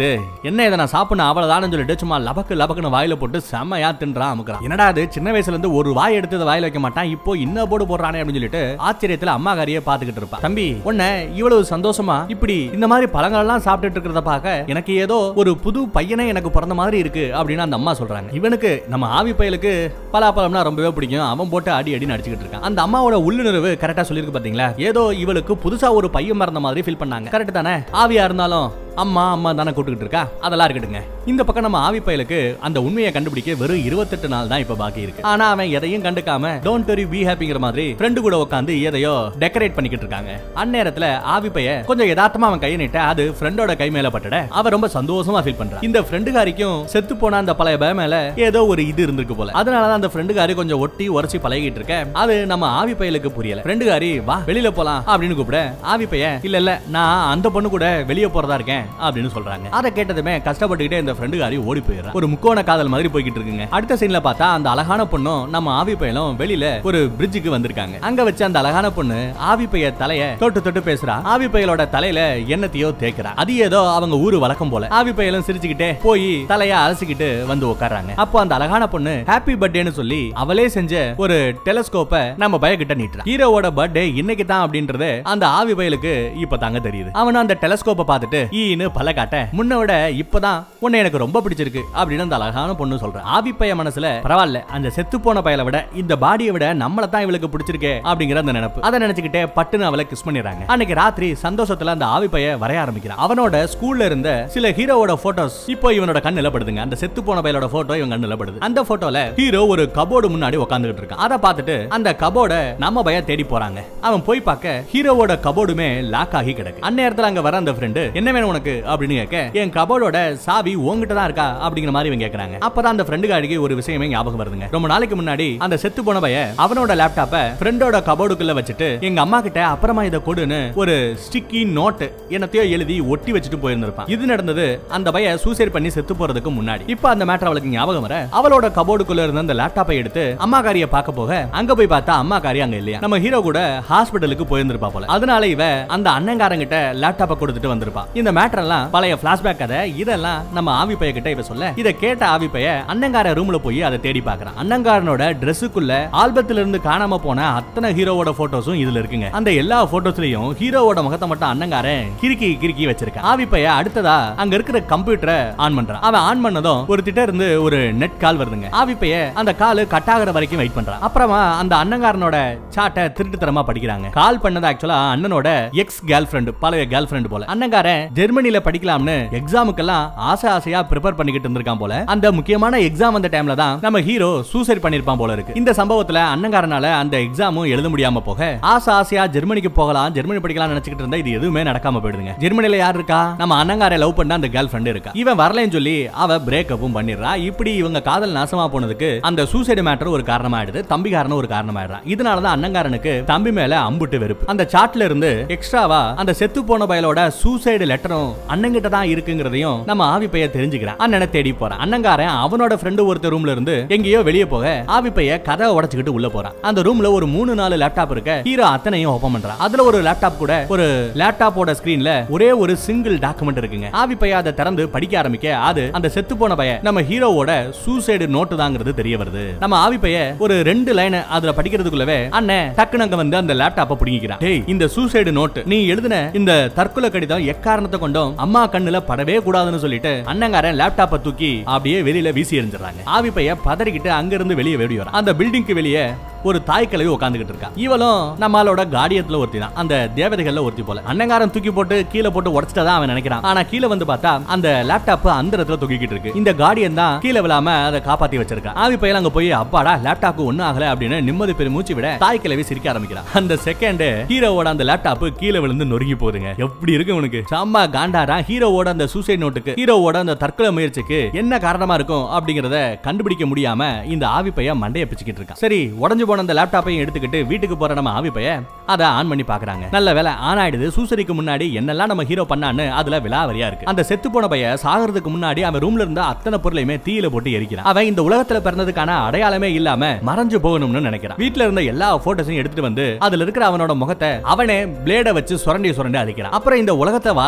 பார்த்துட்டு என்ன இதை நான் சாப்பிடணும் அவ்வளவுதான்னு சொல்லிட்டு சும்மா லபக்கு லபக்குன்னு வாயில போட்டு செம்மையா தின்றான் அமுக்குறான் என்னடா அது சின்ன வயசுல இருந்து ஒரு வாய் எடுத்து அதை வாயில வைக்க மாட்டான் இப்போ இன்ன போடு போடுறானே அப்படின்னு சொல்லிட்டு ஆச்சரியத்துல அம்மா காரியே பாத்துக்கிட்டு இருப்பான் தம்பி உன்னை இவ்வளவு சந்தோஷமா இப்படி இந்த மாதிரி பழங்கள் எல்லாம் சாப்பிட்டுட்டு இருக்கிறத பார்க்க எனக்கு ஏதோ ஒரு புது பையனே எனக்கு பிறந்த மாதிரி இருக்கு அப்படின்னு அந்த அம்மா சொல்றாங்க இவனுக்கு நம்ம ஆவி பயலுக்கு பலாப்பழம்னா ரொம்பவே பிடிக்கும் அவன் போட்டு அடி அடி நடிச்சுக்கிட்டு இருக்கான் அந்த அம்மாவோட உள்ளுணர்வு கரெக்டா சொல்லிருக்கு பாத்தீங்களா ஏதோ இவளுக்கு புதுசா ஒரு பையன் மறந்த மாதிரி ஃபீல் பண்ணாங்க கரெக்ட் தானே ஆவியா இருந்தாலும் அம்மா அம்மா தானே கூப்பிட்டுக்கிட்டு இருக்கா அதெல்லாம் இருக்கட்டுங்க இந்த பக்கம் நம்ம ஆவி பயலுக்கு அந்த உண்மையை கண்டுபிடிக்க வெறும் இருபத்தெட்டு நாள் தான் இப்ப பாக்கி இருக்கு ஆனா அவன் எதையும் கண்டுக்காம டோன்ட் வெரி பி ஹாப்பிங்கிற மாதிரி ஃப்ரெண்டு கூட உட்காந்து எதையோ டெக்கரேட் பண்ணிக்கிட்டு இருக்காங்க அந்நேரத்துல ஆவி பைய கொஞ்சம் யதார்த்தமா அவன் கையை நீட்ட அது ஃப்ரெண்டோட கை மேல பட்டுட அவ ரொம்ப சந்தோஷமா ஃபீல் பண்றான் இந்த ஃப்ரெண்டுகாரிக்கும் செத்து போன அந்த பழைய பய மேல ஏதோ ஒரு இது இருந்திருக்கு போல அதனாலதான் அந்த ஃப்ரெண்டுகாரி கொஞ்சம் ஒட்டி உரைச்சி பழகிட்டு இருக்க அது நம்ம ஆவி பயலுக்கு புரியல ஃப்ரெண்டுகாரி வா வெளியில போலாம் அப்படின்னு கூப்பிட ஆவி பைய இல்ல இல்ல நான் அந்த பொண்ணு கூட வெளியே போறதா இருக்கேன் அப்படின்னு சொல்றாங்க அதை கேட்டதுமே கஷ்டப்பட்டுக்கிட்டே இந்த ஃப்ரெண்டுகாரி ஓடி போயிடுறான் ஒரு முக்கோண காதல் மாதிரி போய்கிட்டு இருக்குங்க அடுத்த சீன்ல பார்த்தா அந்த அழகான பொண்ணும் நம்ம ஆவி பையலும் வெளியில ஒரு பிரிட்ஜுக்கு வந்திருக்காங்க அங்க வச்சு அந்த அழகான பொண்ணு ஆவி பைய தலைய தொட்டு தொட்டு பேசுறா ஆவி பையலோட தலையில எண்ணத்தையோ தேய்க்கிறா அது ஏதோ அவங்க ஊரு வழக்கம் போல ஆவி பையலும் சிரிச்சுக்கிட்டே போய் தலைய அலசிக்கிட்டு வந்து உட்கார்றாங்க அப்போ அந்த அழகான பொண்ணு ஹாப்பி பர்த்டேன்னு சொல்லி அவளே செஞ்ச ஒரு டெலஸ்கோப்ப நம்ம பய கிட்ட நீட்டுறா ஹீரோவோட பர்த்டே இன்னைக்கு தான் அப்படின்றது அந்த ஆவி பயலுக்கு இப்ப தாங்க தெரியுது அவன் அந்த டெலஸ்கோப்பை பார்த்துட்டு ஈன்னு பல காட்ட முன்ன விட இப்பதான் உன்னை எனக்கு ரொம்ப பிடிச்சிருக்கு அப்படின்னு அந்த அழகான பொண்ணு சொல்றேன் ஆவி பைய மனசுல பரவாயில்ல அந்த செத்து போன பயலை விட இந்த பாடியை விட நம்மள தான் இவளுக்கு பிடிச்சிருக்கே அப்படிங்கிற அந்த நினைப்பு அதை நினைச்சுக்கிட்டே பட்டுன்னு அவளை கிஸ் பண்ணிடுறாங்க அன்னைக்கு ராத்திரி சந்தோஷத்துல அந்த ஆவி பைய வரைய ஆரம்பிக்கிறான் அவனோட ஸ்கூல்ல இருந்த சில ஹீரோவோட போட்டோஸ் இப்போ இவனோட கண்ணுல படுதுங்க அந்த செத்து போன பயலோட போட்டோ இவன் கண்ணுல படுது அந்த போட்டோல ஹீரோ ஒரு கபோர்டு முன்னாடி உட்காந்துட்டு இருக்கான் அதை பார்த்துட்டு அந்த கபோர்ட நம்ம பய தேடி போறாங்க அவன் போய் பார்க்க ஹீரோவோட கபோர்டுமே லாக் ஆகி கிடக்கு அந்நேரத்துல அங்க வர அந்த ஃப்ரெண்டு என்ன வேணும் உனக்கு அப்படின்னு கேட்க என் கபோர்டோட சாவி உங்ககிட்ட தான் இருக்கா அப்படிங்கிற மாதிரி இவன் கேக்குறாங்க அப்பதான் அந்த ஃப்ரெண்டு காடிக்கு ஒரு விஷயமே ஞாபகம் வருதுங்க ரொம்ப நாளைக்கு முன்னாடி அந்த செத்து போன பைய அவனோட லேப்டாப்ப ஃப்ரெண்டோட கபோர்டுக்குள்ள வச்சுட்டு எங்க அம்மா கிட்ட அப்புறமா இதை கொடுன்னு ஒரு ஸ்டிக்கி நோட் என்னத்தையோ எழுதி ஒட்டி வச்சுட்டு போயிருந்திருப்பான் இது நடந்தது அந்த பைய சூசைட் பண்ணி செத்து போறதுக்கு முன்னாடி இப்ப அந்த மேட்டர் அவளுக்கு ஞாபகம் வர அவளோட கபோர்டுக்குள்ள இருந்த அந்த லேப்டாப்பை எடுத்து அம்மா காரிய பார்க்க போக அங்க போய் பார்த்தா அம்மா காரி அங்க இல்லையா நம்ம ஹீரோ கூட ஹாஸ்பிட்டலுக்கு போயிருந்திருப்பா போல அதனால இவ அந்த அண்ணங்காரங்கிட்ட லேப்டாப்பை கொடுத்துட்டு வந்திருப்பா இந்த மேட்டர் எல்லாம் பழைய பிளாஷ்பேக் கதை இதெல்லாம் நம்ம ஆவி பைய கிட்ட இவ சொல்ல இத கேட்ட ஆவி பைய அண்ணங்கார ரூம்ல போய் அதை தேடி பார்க்கறான் அண்ணங்காரனோட ட்ரெஸ்ஸுக்குள்ள ஆல்பத்துல இருந்து காணாம போன அத்தனை ஹீரோவோட போட்டோஸும் இதுல இருக்குங்க அந்த எல்லா போட்டோஸ்லயும் ஹீரோவோட முகத்தை மட்டும் அண்ணங்காரன் கிறுக்கி கிறுக்கி வச்சிருக்கான் ஆவி பைய அடுத்ததா அங்க இருக்கிற கம்ப்யூட்டரை ஆன் பண்றான் அவன் ஆன் பண்ணதும் ஒரு திட்ட இருந்து ஒரு நெட் கால் வருதுங்க ஆவி பைய அந்த கால் கட் ஆகுற வரைக்கும் வெயிட் பண்றான் அப்புறமா அந்த அண்ணங்காரனோட சாட்டை திருட்டுத்தனமா படிக்கிறாங்க கால் பண்ணது ஆக்சுவலா அண்ணனோட எக்ஸ் கேர்ள் ஃபிரெண்ட் பழைய கேர்ள் ஃபிரெண்ட் போல அண்ணங்காரன் ஜெர்மனில படிக்கலாம்னு எக்ஸாமுக்கெல்லாம் ஆசை ஆசையா ப்ரிப்பேர் பண்ணிக்கிட்டு இருந்திருக்கான் போல அந்த முக்கியமான எக்ஸாம் அந்த டைம்ல தான் நம்ம ஹீரோ சூசைட் பண்ணிருப்பான் போல இருக்கு இந்த சம்பவத்துல அண்ணங்காரனால அந்த எக்ஸாமும் எழுத முடியாம போக ஆசை ஆசையா ஜெர்மனிக்கு போகலாம் ஜெர்மனி படிக்கலாம் நினைச்சுக்கிட்டு இருந்தா இது எதுவுமே நடக்காம போயிடுங்க ஜெர்மனில யார் இருக்கா நம்ம அண்ணங்காரை லவ் பண்ண அந்த கேர்ள் ஃபிரெண்ட் இருக்கா இவன் வரலன்னு சொல்லி அவ பிரேக்கப்பும் பண்ணிடுறா இப்படி இவங்க காதல் நாசமா போனதுக்கு அந்த சூசைடு மேட்டர் ஒரு காரணமாயிடுது தம்பிக்காரனும் ஒரு காரணமாயிடுறான் இதனாலதான் அண்ணங்காரனுக்கு தம்பி மேல அம்புட்டு வெறுப்பு அந்த சாட்ல இருந்து எக்ஸ்ட்ராவா அந்த செத்து போன பயலோட சூசைடு லெட்டரும் அண்ணங்கிட்ட தான் இருக்குங்கிறதையும் நம்ம ஆவி பைய தெரிஞ்சுக்கிறான் அண்ணனை தேடி போறான் அண்ணங்காரன் அவனோட ஃப்ரெண்டு ஒருத்தர் ரூம்ல இருந்து எங்கேயோ வெளியே போக ஆவி பைய கதவை உடைச்சுக்கிட்டு உள்ள போறான் அந்த ரூம்ல ஒரு மூணு நாலு லேப்டாப் இருக்க ஹீரோ அத்தனையும் ஓபன் பண்றான் அதுல ஒரு லேப்டாப் கூட ஒரு லேப்டாப்போட ஸ்கிரீன்ல ஒரே ஒரு சிங்கிள் டாக்குமெண்ட் இருக்குங்க ஆவி பைய அதை திறந்து படிக்க ஆரம்பிக்க அது அந்த செத்து போன பைய நம்ம ஹீரோவோட சூசைடு நோட்டு தாங்கிறது தெரிய வருது நம்ம ஆவி பைய ஒரு ரெண்டு லைன் அதுல படிக்கிறதுக்குள்ளவே அண்ணன் டக்குனு அங்க வந்து அந்த லேப்டாப்பை பிடிக்கிறான் டேய் இந்த சூசைடு நோட் நீ எழுதின இந்த தற்கொலை கடிதம் எக்காரணத்தை கொண்டும் அம்மா கண்ணுல படவே கூடாதுன்னு சொல்லிட்டு அண்ணங்காரன் லேப்டாப்பை தூக்கி அப்படியே வெளியில வீசி எறிஞ்சிடறாங்க ஆவி பைய பதறிக்கிட்டு அங்க இருந்து வெளியே வெடி வரான் அந்த பில்டிங்க்கு வெளியே ஒரு தாய் கிழவி உட்காந்துக்கிட்டு இருக்கா இவளும் நம்மளோட காடியத்துல ஒருத்தி தான் அந்த தேவதைகள்ல ஒருத்தி போல அண்ணங்காரன் தூக்கி போட்டு கீழே போட்டு உடச்சிட்டதா அவன் நினைக்கிறான் ஆனா கீழே வந்து பார்த்தா அந்த லேப்டாப் அந்த இடத்துல தூக்கிக்கிட்டு இருக்கு இந்த கார்டியன் தான் கீழே விழாம அதை காப்பாத்தி வச்சிருக்கா ஆவி பையன் அங்க போய் அப்பாடா லேப்டாப் ஒண்ணும் ஆகல அப்படின்னு நிம்மதி பெரு மூச்சு விட தாய் கிழவி சிரிக்க ஆரம்பிக்கிறான் அந்த செகண்ட் ஹீரோவோட அந்த லேப்டாப் கீழே விழுந்து நொறுங்கி போகுதுங்க எப்படி இருக்கு உனக்கு சாமா காண்டாரா ஹீரோவோட அந்த சூசைட் நோட்டுக்கு ஹீரோவோட அந்த தற்கொலை முயற்சிக்கு என்ன காரணமா இருக்கும் அப்படிங்கறத கண்டுபிடிக்க முடியாம இந்த ஆவி பையன் மண்டைய பிச்சுக்கிட்டு இருக்கான் சரி உடஞ்சு போன அந்த லேப்டாப்பையும் எடுத்துக்கிட்டு வீட்டுக்கு போற நம்ம ஆவி பைய அதை ஆன் பண்ணி பாக்குறாங்க நல்ல வேலை ஆன் ஆயிடுது சூசரிக்கு முன்னாடி என்னெல்லாம் நம்ம ஹீரோ பண்ணான்னு அதுல விலாவரியா இருக்கு அந்த செத்து போன பைய சாகிறதுக்கு முன்னாடி அவன் ரூம்ல இருந்த அத்தனை பொருளையுமே தீயில போட்டு எரிக்கிறான் அவன் இந்த உலகத்துல பிறந்ததுக்கான அடையாளமே இல்லாம மறைஞ்சு போகணும்னு நினைக்கிறான் வீட்ல இருந்த எல்லா போட்டோஸையும் எடுத்துட்டு வந்து அதுல இருக்கிற அவனோட முகத்தை அவனே பிளேட வச்சு சுரண்டி சுரண்டி அழிக்கிறான் அப்புறம் இந்த உலகத்தை வாழவே பிடிக்கல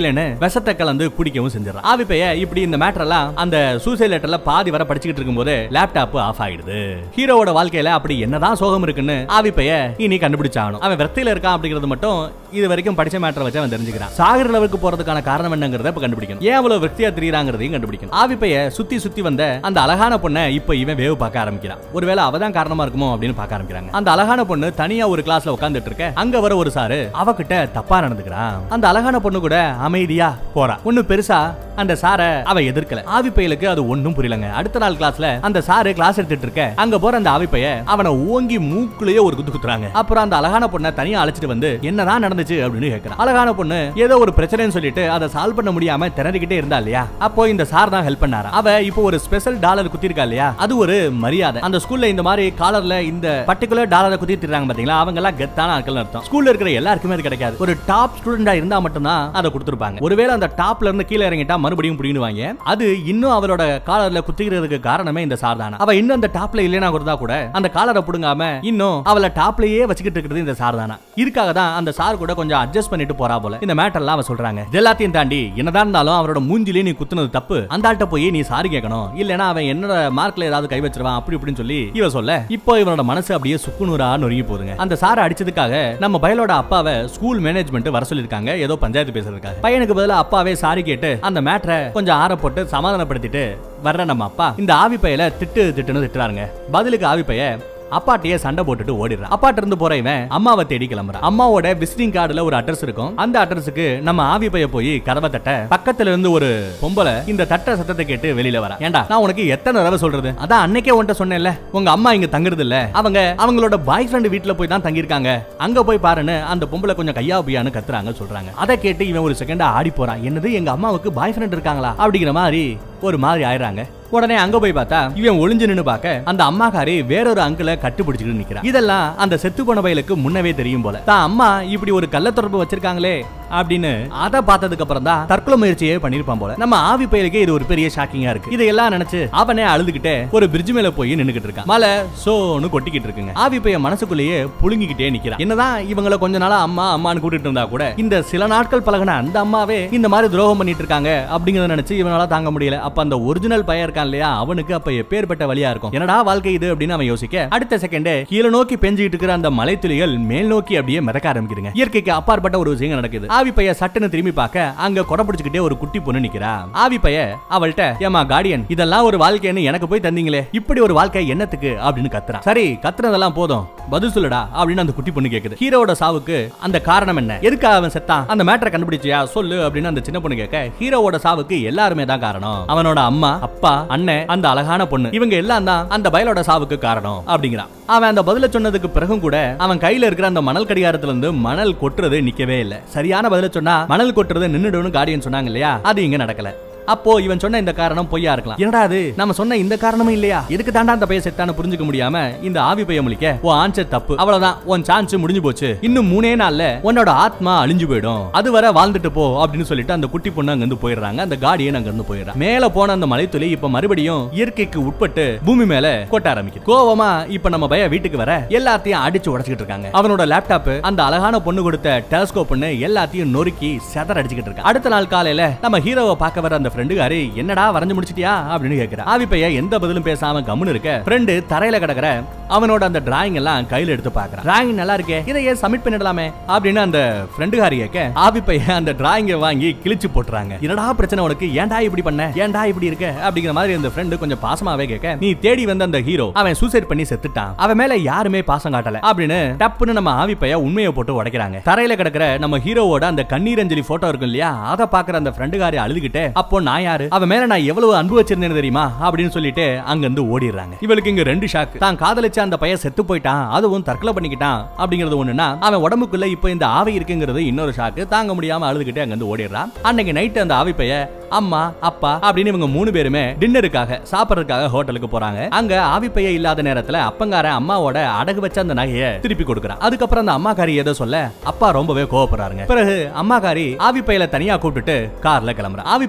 பிடிக்கலன்னு விஷத்தை கலந்து குடிக்கவும் செஞ்சிடறான் ஆவி பைய இப்படி இந்த மேட்டர் எல்லாம் அந்த சூசைட் லெட்டர்ல பாதி வர படிச்சுக்கிட்டு இருக்கும்போது லேப்டாப் ஆஃப் ஆயிடுது ஹீரோவோட வாழ்க்கையில அப்படி என்னதான் சோகம் இருக்குன்னு ஆவி பைய இனி கண்டுபிடிச்சாகணும் அவன் விரத்தியில இருக்கான் அப்படிங்கிறது மட்டும் இது வரைக்கும் படிச்ச மேட்டரை வச்சு அவன் தெரிஞ்சுக்கிறான் சாகர லெவலுக்கு போறதுக்கான காரணம் என்னங்கிறத இப்ப கண்டுபிடிக்கணும் ஏன் அவ்வளவு விரக்தியா திரியறாங்கிறதையும் கண்டுபிடிக்கணும் ஆவி பைய சுத்தி சுத்தி வந்த அந்த அழகான பொண்ணை இப்ப இவன் வேவு பார்க்க ஆரம்பிக்கிறான் ஒருவேளை அவதான் காரணமா இருக்குமோ அப்படின்னு பார்க்க ஆரம்பிக்கிறாங்க அந்த அழகான பொண்ணு தனியா ஒரு கிளாஸ்ல உட்கார்ந்துட்டு இருக்க அங்க வர ஒரு சாரு அவகிட்ட தப்பா நடந்துக்கிறான் அந்த அழகான பொண்ணு கூட அமைதியா போறா ஒண்ணு பெருசா அந்த சார அவ எதிர்க்கல ஆவி பையலுக்கு அது ஒண்ணும் புரியலங்க அடுத்த நாள் கிளாஸ்ல அந்த சாரு கிளாஸ் எடுத்துட்டு இருக்க அங்க போற அந்த ஆவி பைய அவனை ஓங்கி மூக்குலயே ஒரு குத்து குத்துறாங்க அப்புறம் அந்த அழகான பொண்ணை தனியா அழைச்சிட்டு வந்து என்னதான் நடந்துச்சு அப்படின்னு கேட்கறான் அழகான பொண்ணு ஏதோ ஒரு பிரச்சனைன்னு சொல்லிட்டு அதை சால்வ் பண்ண முடியாம திணறிக்கிட்டே இருந்தா இல்லையா அப்போ இந்த சார் தான் ஹெல்ப் பண்ணாரா அவ இப்போ ஒரு ஸ்பெஷல் டாலர் குத்திருக்கா இல்லையா அது ஒரு மரியாதை அந்த ஸ்கூல்ல இந்த மாதிரி காலர்ல இந்த பர்டிகுலர் டாலரை குத்திட்டு இருக்காங்க பாத்தீங்களா அவங்க எல்லாம் கெத்தான ஆட்கள் அர்த்தம் ஸ்கூல்ல இருக்கிற எல்லாருக்குமே அது கிடைக்காது ஒரு டாப் ஸ்டூடெண்டா இருந்தா மட்டும்தான் அதை கொடுத்துருப்பாங்க ஒருவேளை அந்த டாப்ல இருந்து கீழே இறங்கிட்டா மறுபடியும் பிடிங்கிடுவாங்க அது இன்னும் அவளோட காலர்ல குத்திக்கிறதுக்கு காரணமே இந்த சார் தானா அவ இன்னும் அந்த டாப்ல இல்லைனா கொடுத்தா கூட அந்த காலரை புடுங்காம இன்னும் அவளை டாப்லயே வச்சுக்கிட்டு இருக்கிறது இந்த சார் தானா இதுக்காக தான் அந்த சார் கூட கொஞ்சம் அட்ஜஸ்ட் பண்ணிட்டு போறா போல இந்த மேட்டர்லாம் அவ சொல்றாங்க இது எல்லாத்தையும் தாண்டி என்னதான் இருந்தாலும் அவரோட மூஞ்சிலே நீ குத்துனது தப்பு அந்த ஆள்கிட்ட போய் நீ சாரி கேட்கணும் இல்லனா அவன் என்னோட மார்க்ல ஏதாவது கை வச்சிருவான் அப்படி இப்படின்னு சொல்லி இவ சொல்ல இப்போ இவனோட மனசு அப்படியே சுக்குநூறா நொறுங்கி போகுதுங்க அந்த சாரை அடிச்சதுக்காக நம்ம பயலோட அப்பாவை ஸ்கூல் மேனேஜ்மெண்ட் வர சொல்லிருக்காங்க ஏதோ பஞ்சாயத்து பேசுறதுக்காக பையனுக்கு பதிலா அப்பாவே சாரி கேட்டு அந்த மேட்டரை கொஞ்சம் ஆற போட்டு சமாதானப்படுத்திட்டு வர்ற நம்ம அப்பா இந்த ஆவி பையல திட்டு திட்டுன்னு திட்டுறாருங்க பதிலுக்கு ஆவி பைய அப்பாட்டையே சண்டை போட்டுட்டு ஓடிடுறான் அப்பாட்ட இருந்து போற இவன் அம்மாவை தேடி கிளம்புறான் அம்மாவோட விசிட்டிங் கார்டுல ஒரு அட்ரஸ் இருக்கும் அந்த அட்ரஸுக்கு நம்ம ஆவி பைய போய் கதவை தட்ட பக்கத்துல இருந்து ஒரு பொம்பளை இந்த தட்ட சத்தத்தை கேட்டு வெளியில வரா ஏன்டா நான் உனக்கு எத்தனை தடவை சொல்றது அதான் அன்னைக்கே உன்ட்ட சொன்னேன்ல உங்க அம்மா இங்க தங்குறது இல்ல அவங்க அவங்களோட பாய் ஃப்ரெண்ட் வீட்ல போய் தான் தங்கியிருக்காங்க அங்க போய் பாருன்னு அந்த பொம்பளை கொஞ்சம் கையா பியான்னு கத்துறாங்க சொல்றாங்க அதை கேட்டு இவன் ஒரு செகண்ட் ஆடி போறான் என்னது எங்க அம்மாவுக்கு பாய் ஃப்ரெண்ட் இருக்காங்களா அப்படிங்கிற மாதிரி ஒரு மாதிரி ஆயிடுறாங்க உடனே அங்க போய் பார்த்தா இவன் ஒளிஞ்சு நின்னு பார்க்க அந்த அம்மாக்காரி வேறொரு அங்கிளை கட்டுப்பிடிச்சிட்டு நிக்கிறான் இதெல்லாம் அந்த செத்து போன பயலுக்கு முன்னவே தெரியும் போல தான் அம்மா இப்படி ஒரு கள்ள தொடர்பு வச்சிருக்காங்களே அப்படின்னு அதை பார்த்ததுக்கு அப்புறம் தான் தற்கொலை முயற்சியே பண்ணிருப்பான் போல நம்ம ஆவி பயலுக்கு இது ஒரு பெரிய ஷாக்கிங்கா இருக்கு இதையெல்லாம் நினைச்சு அவனே அழுதுகிட்டே ஒரு பிரிட்ஜ் மேல போய் நின்னுகிட்டு இருக்கான் மலை சோன்னு கொட்டிக்கிட்டு இருக்குங்க ஆவி பைய மனசுக்குள்ளேயே புழுங்கிக்கிட்டே நிக்கிறான் என்னதான் இவங்கள கொஞ்ச நாளா அம்மா அம்மான்னு கூட்டிட்டு இருந்தா கூட இந்த சில நாட்கள் பழகின அந்த அம்மாவே இந்த மாதிரி துரோகம் பண்ணிட்டு இருக்காங்க அப்படிங்கறத நினைச்சு இவனால தாங்க முடியல அப்ப அந்த ஒரிஜினல் பையன் இருக்கான் இல்லையா அவனுக்கு அப்ப எப்பேற்பட்ட வழியா இருக்கும் என்னடா வாழ்க்கை இது அப்படின்னு அவன் யோசிக்க அடுத்த செகண்ட் கீழே நோக்கி பெஞ்சிட்டு இருக்கிற அந்த மலை துளிகள் மேல் நோக்கி அப்படியே மிதக்க ஆரம்பிக்குதுங்க இயற்கைக்கு அப்பாற்பட்ட ஒரு விஷயம் நடக்குது ஆவி பைய சட்டுன்னு திரும்பி பார்க்க அங்க கொடை பிடிச்சுக்கிட்டே ஒரு குட்டி பொண்ணு நிக்கிறா ஆவி பைய அவள்கிட்ட ஏமா கார்டியன் இதெல்லாம் ஒரு வாழ்க்கைன்னு எனக்கு போய் தந்தீங்களே இப்படி ஒரு வாழ்க்கை என்னத்துக்கு அப்படின்னு கத்துறான் சரி கத்துனதெல்லாம் போதும் பதில் சொல்லுடா அப்படின்னு அந்த குட்டி பொண்ணு கேக்குது ஹீரோவோட சாவுக்கு அந்த காரணம் என்ன எதுக்காக அவன் செத்தான் அந்த மேட்டரை கண்டுபிடிச்சியா சொல்லு அப்படின்னு அந்த சின்ன பொண்ணு கேட்க ஹீரோவோட சாவுக்கு எல்லாருமே தான் காரணம் அவனோட அம்மா அப்பா அண்ணன் அந்த அழகான பொண்ணு இவங்க எல்லாம் தான் அந்த பயலோட சாவுக்கு காரணம் அப்படிங்கிறான் அவன் அந்த பதில சொன்னதுக்கு பிறகும் கூட அவன் கையில இருக்கிற அந்த மணல் கடிகாரத்துல இருந்து மணல் கொட்டுறது நிக்கவே இல்ல சரியான பதில சொன்னா மணல் கொட்டுறது நின்னுடுன்னு கார்டியன் சொன்னாங்க இல்லையா அது இங்க நடக்கல அப்போ இவன் சொன்ன இந்த காரணம் பொய்யா இருக்கலாம் என்னடா அது நம்ம சொன்ன இந்த காரணமும் இல்லையா எதுக்கு தாண்டா அந்த பையன் செத்தான்னு புரிஞ்சுக்க முடியாம இந்த ஆவி பைய முழிக்க ஓ ஆன்சர் தப்பு அவ்வளவுதான் உன் சான்ஸ் முடிஞ்சு போச்சு இன்னும் மூணே நாள்ல உன்னோட ஆத்மா அழிஞ்சு போயிடும் அது வரை வாழ்ந்துட்டு போ அப்படின்னு சொல்லிட்டு அந்த குட்டி பொண்ணு அங்க இருந்து போயிடுறாங்க அந்த காடியன் அங்க இருந்து போயிடுறான் மேல போன அந்த மலைத்துளி இப்ப மறுபடியும் இயற்கைக்கு உட்பட்டு பூமி மேல கொட்ட ஆரம்பிக்குது கோவமா இப்ப நம்ம பைய வீட்டுக்கு வர எல்லாத்தையும் அடிச்சு உடைச்சுக்கிட்டு இருக்காங்க அவனோட லேப்டாப் அந்த அழகான பொண்ணு கொடுத்த டெலஸ்கோப்னு எல்லாத்தையும் நொறுக்கி செதற அடிச்சுக்கிட்டு இருக்கான் அடுத்த நாள் காலையில நம்ம ஹீரோவை பார்க்க வர அந்த ஃப்ரெண்டுகாரு என்னடா வரைஞ்சு முடிச்சிட்டியா அப்படின்னு கேக்குறா ஆவி பைய எந்த பதிலும் பேசாம கம்முன்னு இருக்க ஃப்ரெண்டு தரையில கிடக்குற அவனோட அந்த டிராயிங் எல்லாம் கையில எடுத்து பாக்குறான் டிராயிங் நல்லா இருக்கே இதை ஏன் சப்மிட் பண்ணிடலாமே அப்படின்னு அந்த ஃப்ரெண்டுகாரி கேட்க ஆவி பைய அந்த டிராயிங்கை வாங்கி கிழிச்சு போட்டுறாங்க என்னடா பிரச்சனை உனக்கு ஏன்டா இப்படி பண்ண ஏன்டா இப்படி இருக்க அப்படிங்கிற மாதிரி அந்த ஃப்ரெண்டு கொஞ்சம் பாசமாவே கேட்க நீ தேடி வந்த அந்த ஹீரோ அவன் சூசைட் பண்ணி செத்துட்டான் அவன் மேல யாருமே பாசம் காட்டல அப்படின்னு டப்புன்னு நம்ம ஆவி பைய உண்மையை போட்டு உடைக்கிறாங்க தரையில கிடக்குற நம்ம ஹீரோவோட அந்த கண்ணீர் அஞ்சலி போட்டோ இருக்கும் இல்லையா அதை பாக்குற அந்த ஃப்ரெண்டுகாரி அழுதுகிட்டே அப்போ நான் யாரு அவன் மேல நான் எவ்வளவு அன்பு வச்சிருந்தேன்னு தெரியுமா அப்படின்னு சொல்லிட்டு அங்க இருந்து ஓடிடுறாங்க இவளுக்கு இங்க ரெண்டு ஷாக் தான் காதலிச்ச அந்த பையன் செத்து போயிட்டான் அதுவும் தற்கொலை பண்ணிக்கிட்டான் அப்படிங்கிறது ஒண்ணுனா அவன் உடம்புக்குள்ள இப்போ இந்த ஆவி இருக்குங்கிறது இன்னொரு ஷாக்கு தாங்க முடியாம அழுதுகிட்டே அங்க இருந்து ஓடிடுறான் அன்னைக்கு நைட் அந்த ஆவி பைய அம்மா அப்பா அப்படின்னு இவங்க மூணு பேருமே டின்னருக்காக சாப்பிடறதுக்காக ஹோட்டலுக்கு போறாங்க அங்க ஆவி பைய இல்லாத நேரத்துல அப்பங்காரன் அம்மாவோட அடகு வச்ச அந்த நகையை திருப்பி கொடுக்குறான் அதுக்கப்புறம் அந்த அம்மாக்காரி ஏதோ சொல்ல அப்பா ரொம்பவே கோவப்படுறாருங்க பிறகு அம்மாக்காரி ஆவி பையில தனியா கூப்பிட்டுட்டு கார்ல கிளம்புறான் ஆவி பைய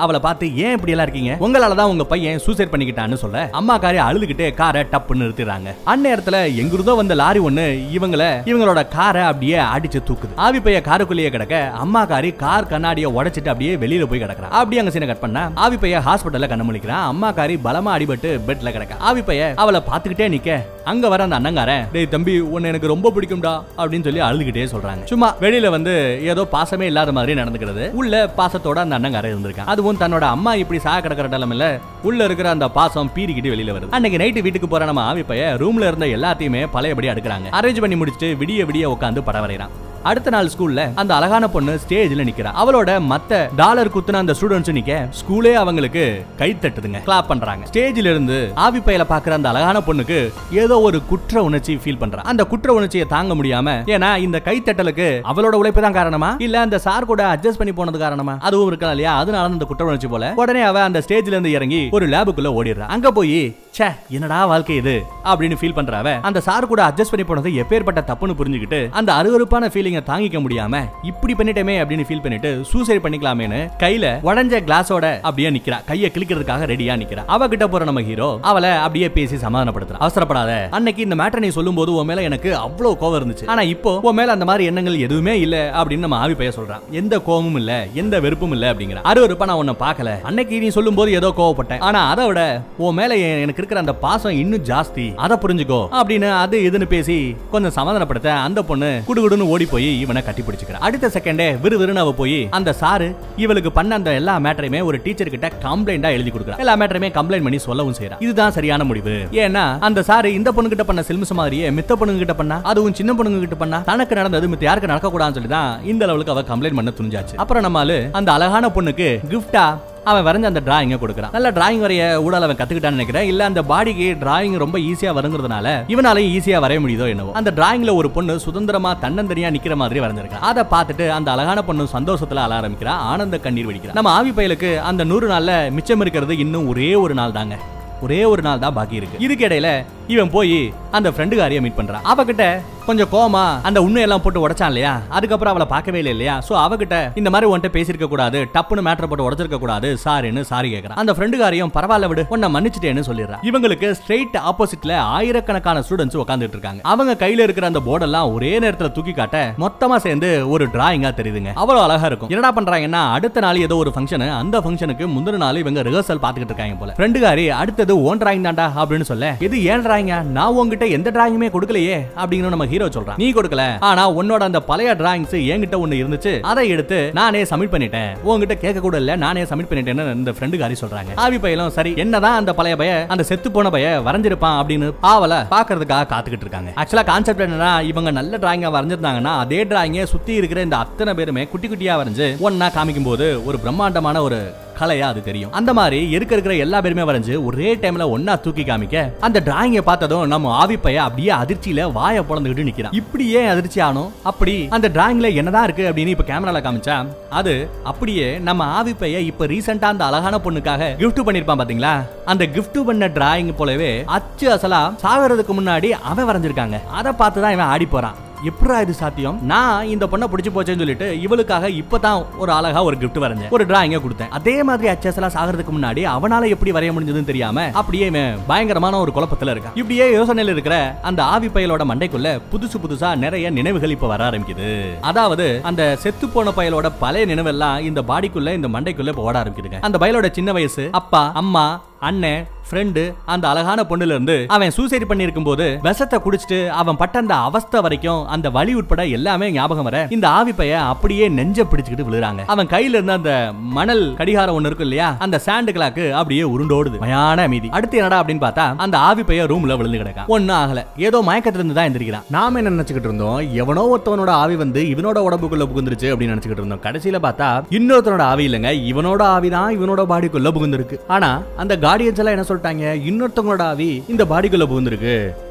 அவளை பார்த்து ஏன் இப்படி எல்லாம் இருக்கீங்க உங்களால தான் உங்க பையன் சூசைட் பண்ணிக்கிட்டான்னு சொல்ல அம்மா காரி அழுதுகிட்டு காரை டப்புன்னு நிறுத்திடுறாங்க அந்நேரத்துல எங்கிருந்தோ வந்த லாரி ஒண்ணு இவங்கள இவங்களோட காரை அப்படியே அடிச்சு தூக்குது ஆவி பைய காருக்குள்ளேயே கிடக்க அம்மா காரி கார் கண்ணாடியை உடைச்சிட்டு அப்படியே வெளியில போய் கிடக்குறான் அப்படியே அங்க சீனை கட் பண்ணா ஆவி பைய ஹாஸ்பிட்டல்ல கண்ணு முழிக்கிறான் அம்மா காரி பலமா அடிபட்டு பெட்ல கிடக்க ஆவி பைய அவளை பாத்துக்கிட்டே நிக்க அங்க வர அந்த அண்ணங்காரன் டேய் தம்பி உன்னை எனக்கு ரொம்ப பிடிக்கும்டா அப்படின்னு சொல்லி அழுதுகிட்டே சொல்றாங்க சும்மா வெளியில வந்து ஏதோ பாசமே இல்லாத மாதிரி நடந்துக்கிறது உள்ள பாசத்தோட அந்த அண்ணங்காரன் இருந்திருக்கான் அதுவும் தன்னோட அம்மா இப்படி சாக கிடக்கிற நிலமில்ல உள்ள இருக்கிற அந்த பாசம் பீறிக்கிட்டு வெளியில வருது அன்னைக்கு நைட்டு வீட்டுக்கு போற நம்ம ஆவி பைய ரூம்ல இருந்த எல்லாத்தையுமே பழையபடி அடுக்குறாங்க அரேஞ்ச் பண்ணி முடிச்சுட்டு விடிய விடிய உட்காந்து படம் வரைகிறான் அடுத்த நாள் ஸ்கூல்ல அந்த அழகான பொண்ணு ஸ்டேஜ்ல நிக்கிறா அவளோட மத்த டாலர் குத்துன அந்த ஸ்டூடெண்ட்ஸ் நிக்க ஸ்கூலே அவங்களுக்கு கை தட்டுதுங்க கிளாப் பண்றாங்க ஸ்டேஜ்ல இருந்து ஆவி பையில பாக்குற அந்த அழகான பொண்ணுக்கு ஏதோ ஒரு குற்ற உணர்ச்சி ஃபீல் பண்றா அந்த குற்ற உணர்ச்சியை தாங்க முடியாம ஏன்னா இந்த கை தட்டலுக்கு அவளோட உழைப்பு தான் காரணமா இல்ல அந்த சார் கூட அட்ஜஸ்ட் பண்ணி போனது காரணமா அதுவும் இருக்கலாம் இல்லையா அதனால அந்த குற்ற உணர்ச்சி போல உடனே அவ அந்த ஸ்டேஜ்ல இருந்து இறங்கி ஒரு லேபுக்குள்ள ஓடிடுறா அங்க போய் ச்சே என்னடா வாழ்க்கை இது அப்படின்னு ஃபீல் பண்றாவ அந்த சார் கூட அட்ஜஸ்ட் பண்ணி போனது எப்பேற்பட்ட தப்புன்னு புரிஞ்சுக்கிட்டு அந்த அருவருப்பான ஃபீலிங்கை தாங்கிக்க முடியாம இப்படி பண்ணிட்டேமே அப்படின்னு ஃபீல் பண்ணிட்டு சூசைட் பண்ணிக்கலாமேன்னு கையில உடஞ்ச கிளாஸோட அப்படியே நிக்கிறா கையை கிளிக்கிறதுக்காக ரெடியா நிக்கிறா அவ கிட்ட போற நம்ம ஹீரோ அவளை அப்படியே பேசி சமாதானப்படுத்துறா அவசரப்படாத அன்னைக்கு இந்த மேட்டர் நீ சொல்லும்போது உன் மேல எனக்கு அவ்வளவு கோவம் இருந்துச்சு ஆனா இப்போ உன் மேல அந்த மாதிரி எண்ணங்கள் எதுவுமே இல்ல அப்படின்னு நம்ம ஆவி பைய சொல்றான் எந்த கோவமும் இல்ல எந்த வெறுப்பும் இல்ல அப்படிங்கிற அருவருப்பா நான் உன்னை பார்க்கல அன்னைக்கு நீ சொல்லும்போது ஏதோ கோவப்பட்டேன் ஆனா அதை விட உன் மேல எ- எனக்கு இருக்கிற அந்த பாசம் இன்னும் ஜாஸ்தி அதை புரிஞ்சுக்கோ அப்படின்னு அது இதுன்னு பேசி கொஞ்சம் சமாதானப்படுத்த அந்த பொண்ணு குடுகுடுன்னு ஓடி போய் இவனை கட்டி பிடிச்சுக்கிறா அடுத்த செகண்டே விறுவிறுன்னு அவ போய் அந்த சாரு இவளுக்கு பண்ண அந்த எல்லா மேட்டரையுமே ஒரு டீச்சர் கிட்ட கம்ப்ளைண்டா எழுதி கொடுக்குறா எல்லா மேட்டரையுமே கம்ப்ளைண்ட் பண்ணி சொல்லவும் செய்யறா இதுதான் சரியான முடிவு ஏன்னா அந்த சாரு இந்த பொண்ணு கிட்ட பண்ண சில்மிஸ் மாதிரியே மித்த பொண்ணுங்க கிட்ட பண்ணா அதுவும் சின்ன பொண்ணுங்க கிட்ட பண்ணா தனக்கு நடந்தது மித்த யாருக்கு நடக்க கூடாதுன்னு சொல்லி தான் இந்த லெவலுக்கு அவ கம்ப்ளைண்ட் பண்ண துணிஞ்சாச்சு அப்புறம் நம்ம ஆளு அந்த அழகான பொண்ணுக்கு கிஃப்டா அவன் வரைஞ்ச அந்த டிராயிங்க கொடுக்குறான் நல்ல டிராயிங் வரைய ஊடால அவன் கத்துக்கிட்டான்னு நினைக்கிறேன் இல்ல அந்த பாடிக்கு டிராயிங் ரொம்ப ஈஸியா வருங்கிறதுனால இவனாலையும் ஈஸியா வரைய முடியுதோ என்னவோ அந்த டிராயிங்ல ஒரு பொண்ணு சுதந்திரமா தன்னந்தனியா நிக்கிற மாதிரி வரைஞ்சிருக்கான் அதை பார்த்துட்டு அந்த அழகான பொண்ணு சந்தோஷத்துல அழ ஆரம்பிக்கிறா ஆனந்த கண்ணீர் வெடிக்கிறா நம்ம ஆவி பயலுக்கு அந்த நூறு நாள்ல மிச்சம் இருக்கிறது இன்னும் ஒரே ஒரு நாள் தாங்க ஒரே ஒரு நாள் தான் பாக்கி இருக்கு இதுக்கு இடையில இவன் போய் அந்த ஃப்ரெண்டுகாரிய மீட் பண்றான் அவகிட்ட கொஞ்சம் கோமா அந்த உண்மையெல்லாம் போட்டு உடைச்சான் இல்லையா அதுக்கப்புறம் அவளை பார்க்கவே இல்லை இல்லையா சோ அவகிட்ட இந்த மாதிரி உன்கிட்ட பேசியிருக்க கூடாது டப்புன்னு மேட்டர் போட்டு உடைச்சிருக்க கூடாது சாரின்னு சாரி கேட்கறான் அந்த ஃப்ரெண்டுகாரியம் பரவாயில்ல விடு உன்னை மன்னிச்சிட்டேன்னு சொல்லிடுறான் இவங்களுக்கு ஸ்ட்ரெயிட் ஆப்போசிட்ல ஆயிரக்கணக்கான ஸ்டூடெண்ட்ஸ் உட்காந்துட்டு இருக்காங்க அவங்க கையில இருக்கிற அந்த போர்டெல்லாம் ஒரே நேரத்துல தூக்கி காட்ட மொத்தமா சேர்ந்து ஒரு டிராயிங்கா தெரியுதுங்க அவ்வளவு அழகா இருக்கும் என்னடா பண்றாங்கன்னா அடுத்த நாள் ஏதோ ஒரு ஃபங்க்ஷன் அந்த ஃபங்க்ஷனுக்கு முந்தின நாள் இவங்க ரிஹர்சல் பாத்துக்கிட்டு இருக்காங்க போல ஃப்ரெண்டுகாரி அடுத்தது ஓன் டிராயிங் தான்டா அப்படின்னு சொல்ல இது ஏன் டிராயிங்கா நான் உங்ககிட்ட எந்த டிராயிங்குமே கொடுக்கலையே அப்படின்னு நம்ம ஹீரோ சொல்றான் நீ கொடுக்கல ஆனா உன்னோட அந்த பழைய டிராயிங்ஸ் என்கிட்ட ஒண்ணு இருந்துச்சு அதை எடுத்து நானே சப்மிட் பண்ணிட்டேன் உங்ககிட்ட கேட்க கூட இல்ல நானே சப்மிட் பண்ணிட்டேன்னு இந்த ஃப்ரெண்டுகாரி சொல்றாங்க ஆவி பையலும் சரி என்னதான் அந்த பழைய பைய அந்த செத்து போன பைய வரைஞ்சிருப்பான் அப்படின்னு ஆவல பாக்குறதுக்காக காத்துக்கிட்டு இருக்காங்க ஆக்சுவலா கான்செப்ட் என்னன்னா இவங்க நல்ல டிராயிங்கா வரைஞ்சிருந்தாங்கன்னா அதே டிராயிங்க சுத்தி இருக்கிற இந்த அத்தனை பேருமே குட்டி குட்டியா வரைஞ்சு ஒன்னா காமிக்கும் போது ஒரு பிரம்மாண்டமான ஒரு கலையா அது தெரியும் அந்த மாதிரி இருக்க இருக்கிற எல்லா பேருமே வரைஞ்சு ஒரே டைம்ல ஒன்னா தூக்கி காமிக்க அந்த டிராயிங்கை பார்த்ததும் நம்ம ஆவி பைய அப்படியே அதிர்ச்சியில வாயை பொழந்துகிட்டு நிக்கிறான் இப்படி ஏன் அதிர்ச்சி ஆனோம் அப்படி அந்த டிராயிங்ல என்னதான் இருக்கு அப்படின்னு இப்ப கேமரால காமிச்சா அது அப்படியே நம்ம ஆவி பைய இப்ப ரீசெண்டா அந்த அழகான பொண்ணுக்காக gift பண்ணிருப்பான் பாத்தீங்களா அந்த gift பண்ண டிராயிங் போலவே அச்சு அசலா சாகிறதுக்கு முன்னாடி அவன் வரைஞ்சிருக்காங்க அதை பார்த்து தான் இவன் ஆடி போறான் எப்படா இது சாத்தியம் நான் இந்த பொண்ணை பிடிச்சு போச்சேன்னு சொல்லிட்டு இவளுக்காக இப்பதான் ஒரு அழகா ஒரு gift வரைஞ்சேன் ஒரு டிராயிங்க கொடுத்தேன் அதே மாதிரி அச்சஸ்லாம் சாகிறதுக்கு முன்னாடி அவனால எப்படி வரைய முடிஞ்சதுன்னு தெரியாம அப்படியே இவன் பயங்கரமான ஒரு குழப்பத்துல இருக்கான் இப்படியே யோசனையில இருக்கிற அந்த ஆவி பயலோட மண்டைக்குள்ள புதுசு புதுசா நிறைய நினைவுகள் இப்ப வர ஆரம்பிக்குது அதாவது அந்த செத்து போன பயலோட பழைய நினைவெல்லாம் இந்த பாடிக்குள்ள இந்த மண்டைக்குள்ள இப்ப ஓட ஆரம்பிக்குதுங்க அந்த பயலோட சின்ன வயசு அப்பா அம்மா அண்ணன் ஃப்ரெண்டு அந்த அழகான பொண்ணுல இருந்து அவன் சூசைட் பண்ணிருக்கும் போது விஷத்தை குடிச்சிட்டு அவன் பட்ட அந்த அவஸ்தை வரைக்கும் அந்த வலி உட்பட எல்லாமே ஞாபகம் வர இந்த ஆவி பைய அப்படியே நெஞ்ச பிடிச்சுக்கிட்டு விழுறாங்க அவன் கையில இருந்த அந்த மணல் கடிகாரம் ஒண்ணு இருக்கும் இல்லையா அந்த சாண்டு கிளாக்கு அப்படியே உருண்டோடுது மயான அமைதி அடுத்து என்னடா அப்படின்னு பார்த்தா அந்த ஆவி பைய ரூம்ல விழுந்து கிடக்கான் ஒண்ணும் ஆகல ஏதோ மயக்கத்துல இருந்து தான் எந்திரிக்கிறான் நாம என்ன நினைச்சுக்கிட்டு இருந்தோம் எவனோ ஒருத்தவனோட ஆவி வந்து இவனோட உடம்புக்குள்ள புகுந்துருச்சு அப்படின்னு நினைச்சுக்கிட்டு இருந்தோம் கடைசியில பார்த்தா இன்னொருத்தனோட ஆவி இல்லைங்க இவனோட ஆவி தான் இவனோட பாடிக்குள்ள புகுந்திருக்கு ஆனா அந்த கார்டியன்ஸ் எல்லாம் என்ன சொல்லிட்டாங்க இன்னொருத்தவங்களோட ஆவி இந்த பாடிக்குள்ள புகுந்திருக்கு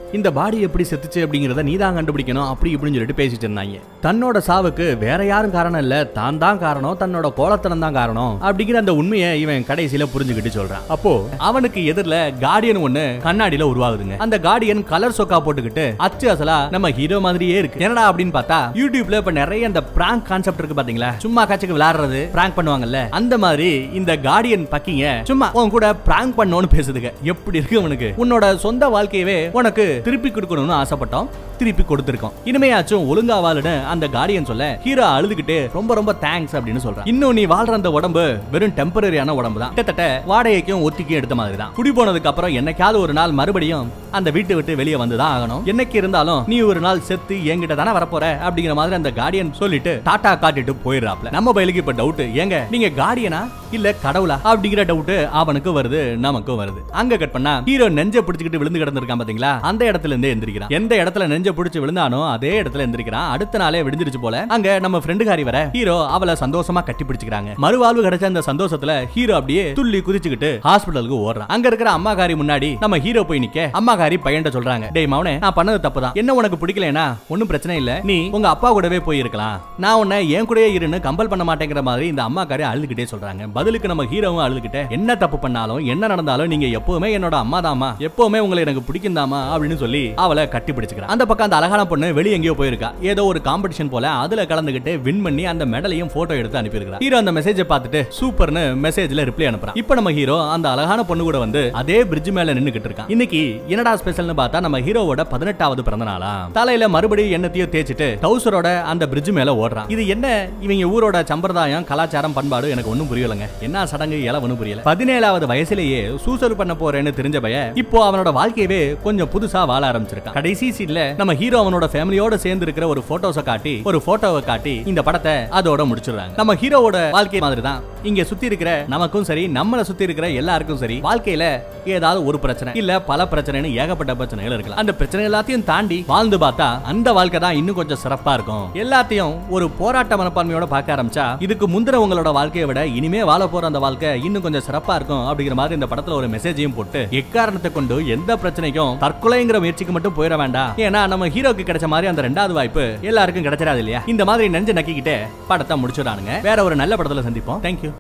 இந்த பாடி எப்படி செத்துச்சு அப்படிங்கறத நீ தான் கண்டுபிடிக்கணும் அப்படி இப்படின்னு சொல்லிட்டு பேசிட்டு இருந்தாங்க தன்னோட சாவுக்கு வேற யாரும் காரணம் இல்ல தான் தான் காரணம் தன்னோட கோலத்தனம் தான் காரணம் அப்படிங்கிற அந்த உண்மையை இவன் கடைசியில புரிஞ்சுக்கிட்டு சொல்றான் அப்போ அவனுக்கு எதிரில கார்டியன் ஒண்ணு கண்ணாடியில உருவாகுதுங்க அந்த கார்டியன் கலர் சொக்கா போட்டுக்கிட்டு அச்சு அசலா நம்ம ஹீரோ மாதிரியே இருக்கு என்னடா அப்படின்னு பார்த்தா யூடியூப்ல இப்ப நிறைய இந்த பிராங்க் கான்செப்ட் இருக்கு பாத்தீங்களா சும்மா காட்சிக்கு விளையாடுறது பிராங்க் பண்ணுவாங்கல்ல அந்த மாதிரி இந்த கார்டியன் பக்கிங்க சும்மா உன் கூட பிராங்க் பண்ணணும்னு பேசுதுங்க எப்படி இருக்கு உனக்கு உன்னோட சொந்த வாழ்க்கையவே உனக்கு திருப்பி கொடுக்கணும்னு ஆசைப்பட்டோம் திருப்பி கொடுத்திருக்கோம் இனிமையாச்சும் ஒழுங்கா வாழுன்னு அந்த கார்டியன் சொல்ல ஹீரோ அழுதுகிட்டு ரொம்ப ரொம்ப தேங்க்ஸ் அப்படின்னு சொல்றான் இன்னும் நீ வாழ்ற அந்த உடம்பு வெறும் டெம்பரரியான உடம்பு தான் கிட்டத்தட்ட வாடகைக்கும் ஒத்திக்கும் எடுத்த மாதிரி தான் குடி போனதுக்கு அப்புறம் என்னைக்காவது ஒரு நாள் மறுபடியும் அந்த வீட்டை விட்டு வெளியே வந்து தான் ஆகணும் என்னைக்கு இருந்தாலும் நீ ஒரு நாள் செத்து என்கிட்ட தானே வரப்போற அப்படிங்கிற மாதிரி அந்த கார்டியன் சொல்லிட்டு டாட்டா காட்டிட்டு போயிடுறாப்ல நம்ம பயிலுக்கு இப்ப டவுட் ஏங்க நீங்க கார்டியனா இல்ல கடவுளா அப்படிங்கிற டவுட் அவனுக்கு வருது நமக்கும் வருது அங்க கட் பண்ணா ஹீரோ நெஞ்ச பிடிச்சிக்கிட்டு விழுந்து கிடந்திருக்கான் பாத்தீங்களா அந்த இடத்துல இருந்தே எந்திரிக்கிறான் எந்த இடத்துல நெஞ்ச பிடிச்சு விழுந்தானோ அதே இடத்துல எந்திரிக்கிறான் அடுத்த நாளே விடிஞ்சிருச்சு போல அங்க நம்ம ஃப்ரெண்டுகாரி வர ஹீரோ அவளை சந்தோஷமா கட்டி பிடிச்சிக்கிறாங்க மறுவாழ்வு கிடைச்ச அந்த சந்தோஷத்துல ஹீரோ அப்படியே துள்ளி குதிச்சுக்கிட்டு ஹாஸ்பிட்டலுக்கு ஓடுறான் அங்க இருக்கிற அம்மாகாரி முன்னாடி நம்ம ஹீரோ போய் நிக்க அம்மாகாரி பையன்ட்ட சொல்றாங்க டேய் மவனே நான் பண்ணது தப்பு தான் என்ன உனக்கு பிடிக்கலனா ஒண்ணும் பிரச்சனை இல்ல நீ உங்க அப்பா கூடவே போயிருக்கலாம் நான் உன்னை என் கூடயே இருன்னு கம்பல் பண்ண மாட்டேங்கிற மாதிரி இந்த அம்மாக்காரி அழுதுகிட்டே சொல்றாங்க பதிலுக்கு நம்ம ஹீரோவும் அழுதுகிட்டே என்ன தப்பு பண்ணாலும் என்ன நடந்தாலும் நீங்க எப்பவுமே என்னோட அம்மா தாமா எப்பவுமே உங்களை எனக்கு பிடிக்கும் தாமா அப்படின்னு சொல்லி அவளை கட்டி பிடிச்சுக்கிறான் அந்த பக்கம் அந்த அழகான பொண்ணு வெளிய எங்கேயோ போயிருக்கா ஏதோ ஒரு காம்படிஷன் போல அதுல கலந்துகிட்டு வின் பண்ணி அந்த மெடலையும் போட்டோ எடுத்து அனுப்பியிருக்கா ஹீரோ அந்த மெசேஜை பார்த்துட்டு சூப்பர்னு மெசேஜ்ல ரிப்ளை அனுப்புறான் இப்போ நம்ம ஹீரோ அந்த அழகான பொண்ணு கூட வந்து அதே பிரிட்ஜ் மேல நின்னுகிட்டு இருக்கான் இன்னைக்கு என்னடா ஸ்பெஷல்னு பார்த்தா நம்ம ஹீரோவோட பதினெட்டாவது பிறந்த நாளா தலையில மறுபடியும் எண்ணத்தையும் தேய்ச்சிட்டு டவுசரோட அந்த பிரிட்ஜ் மேல ஓடுறான் இது என்ன இவங்க ஊரோட சம்பிரதாயம் கலாச்சாரம் பண்பாடு எனக்கு ஒண்ணும் புரியலங்க என்ன சடங்கு எல்லாம் ஒண்ணும் புரியல பதினேழாவது வயசுலயே சூசல் பண்ண போறேன்னு தெரிஞ்ச பய இப்போ அவனோட வாழ்க்கையவே கொஞ்சம் புதுசா வாழ ஆரம்பிச்சிருக்கான் கடைசி சீன்ல நம்ம ஹீரோ அவனோட ஃபேமிலியோட சேர்ந்து இருக்கிற ஒரு போட்டோஸ காட்டி ஒரு போட்டோவை காட்டி இந்த படத்தை அதோட முடிச்சிடுறாங்க நம்ம ஹீரோவோட வாழ்க்கை மாதிரி தான் இங்க சுத்தி இருக்கிற நமக்கும் சரி நம்மள சுத்தி இருக்கிற எல்லாருக்கும் சரி வாழ்க்கையில ஏதாவது ஒரு பிரச்சனை இல்ல பல பிரச்சனைன்னு ஏகப்பட்ட பிரச்சனைகள் இருக்கலாம் அந்த பிரச்சனை எல்லாத்தையும் தாண்டி வாழ்ந்து பார்த்தா அந்த வாழ்க்கை தான் இன்னும் கொஞ்சம் சிறப்பா இருக்கும் எல்லாத்தையும் ஒரு போராட்ட மனப்பான்மையோட பார்க்க ஆரம்பிச்சா இதுக்கு முந்தின உங்களோட வாழ்க்கையை விட இனிமே வாழ போற அந்த வாழ்க்கை இன்னும் கொஞ்சம் சிறப்பா இருக்கும் அப்படிங்கிற மாதிரி இந்த படத்துல ஒரு மெசேஜையும் போட்டு எக்காரணத்தை கொண்டு எந்த பிரச்சனைக்கும் தற்கொலைங்கிற முயற்சிக்கு மட்டும் போயிட வேண்டாம் ஏன்னா நம்ம ஹீரோக்கு கிடைச்ச மாதிரி அந்த ரெண்டாவது வாய்ப்பு எல்லாருக்கும் கிடைச்சிடாது இல்லையா இந்த மாதிரி நெஞ்சு நக்கிக்கிட்டே படத்தை முடிச்சிடானுங்க வேற ஒரு நல்ல படத்துல சந்திப்போம் தேங்க்யூ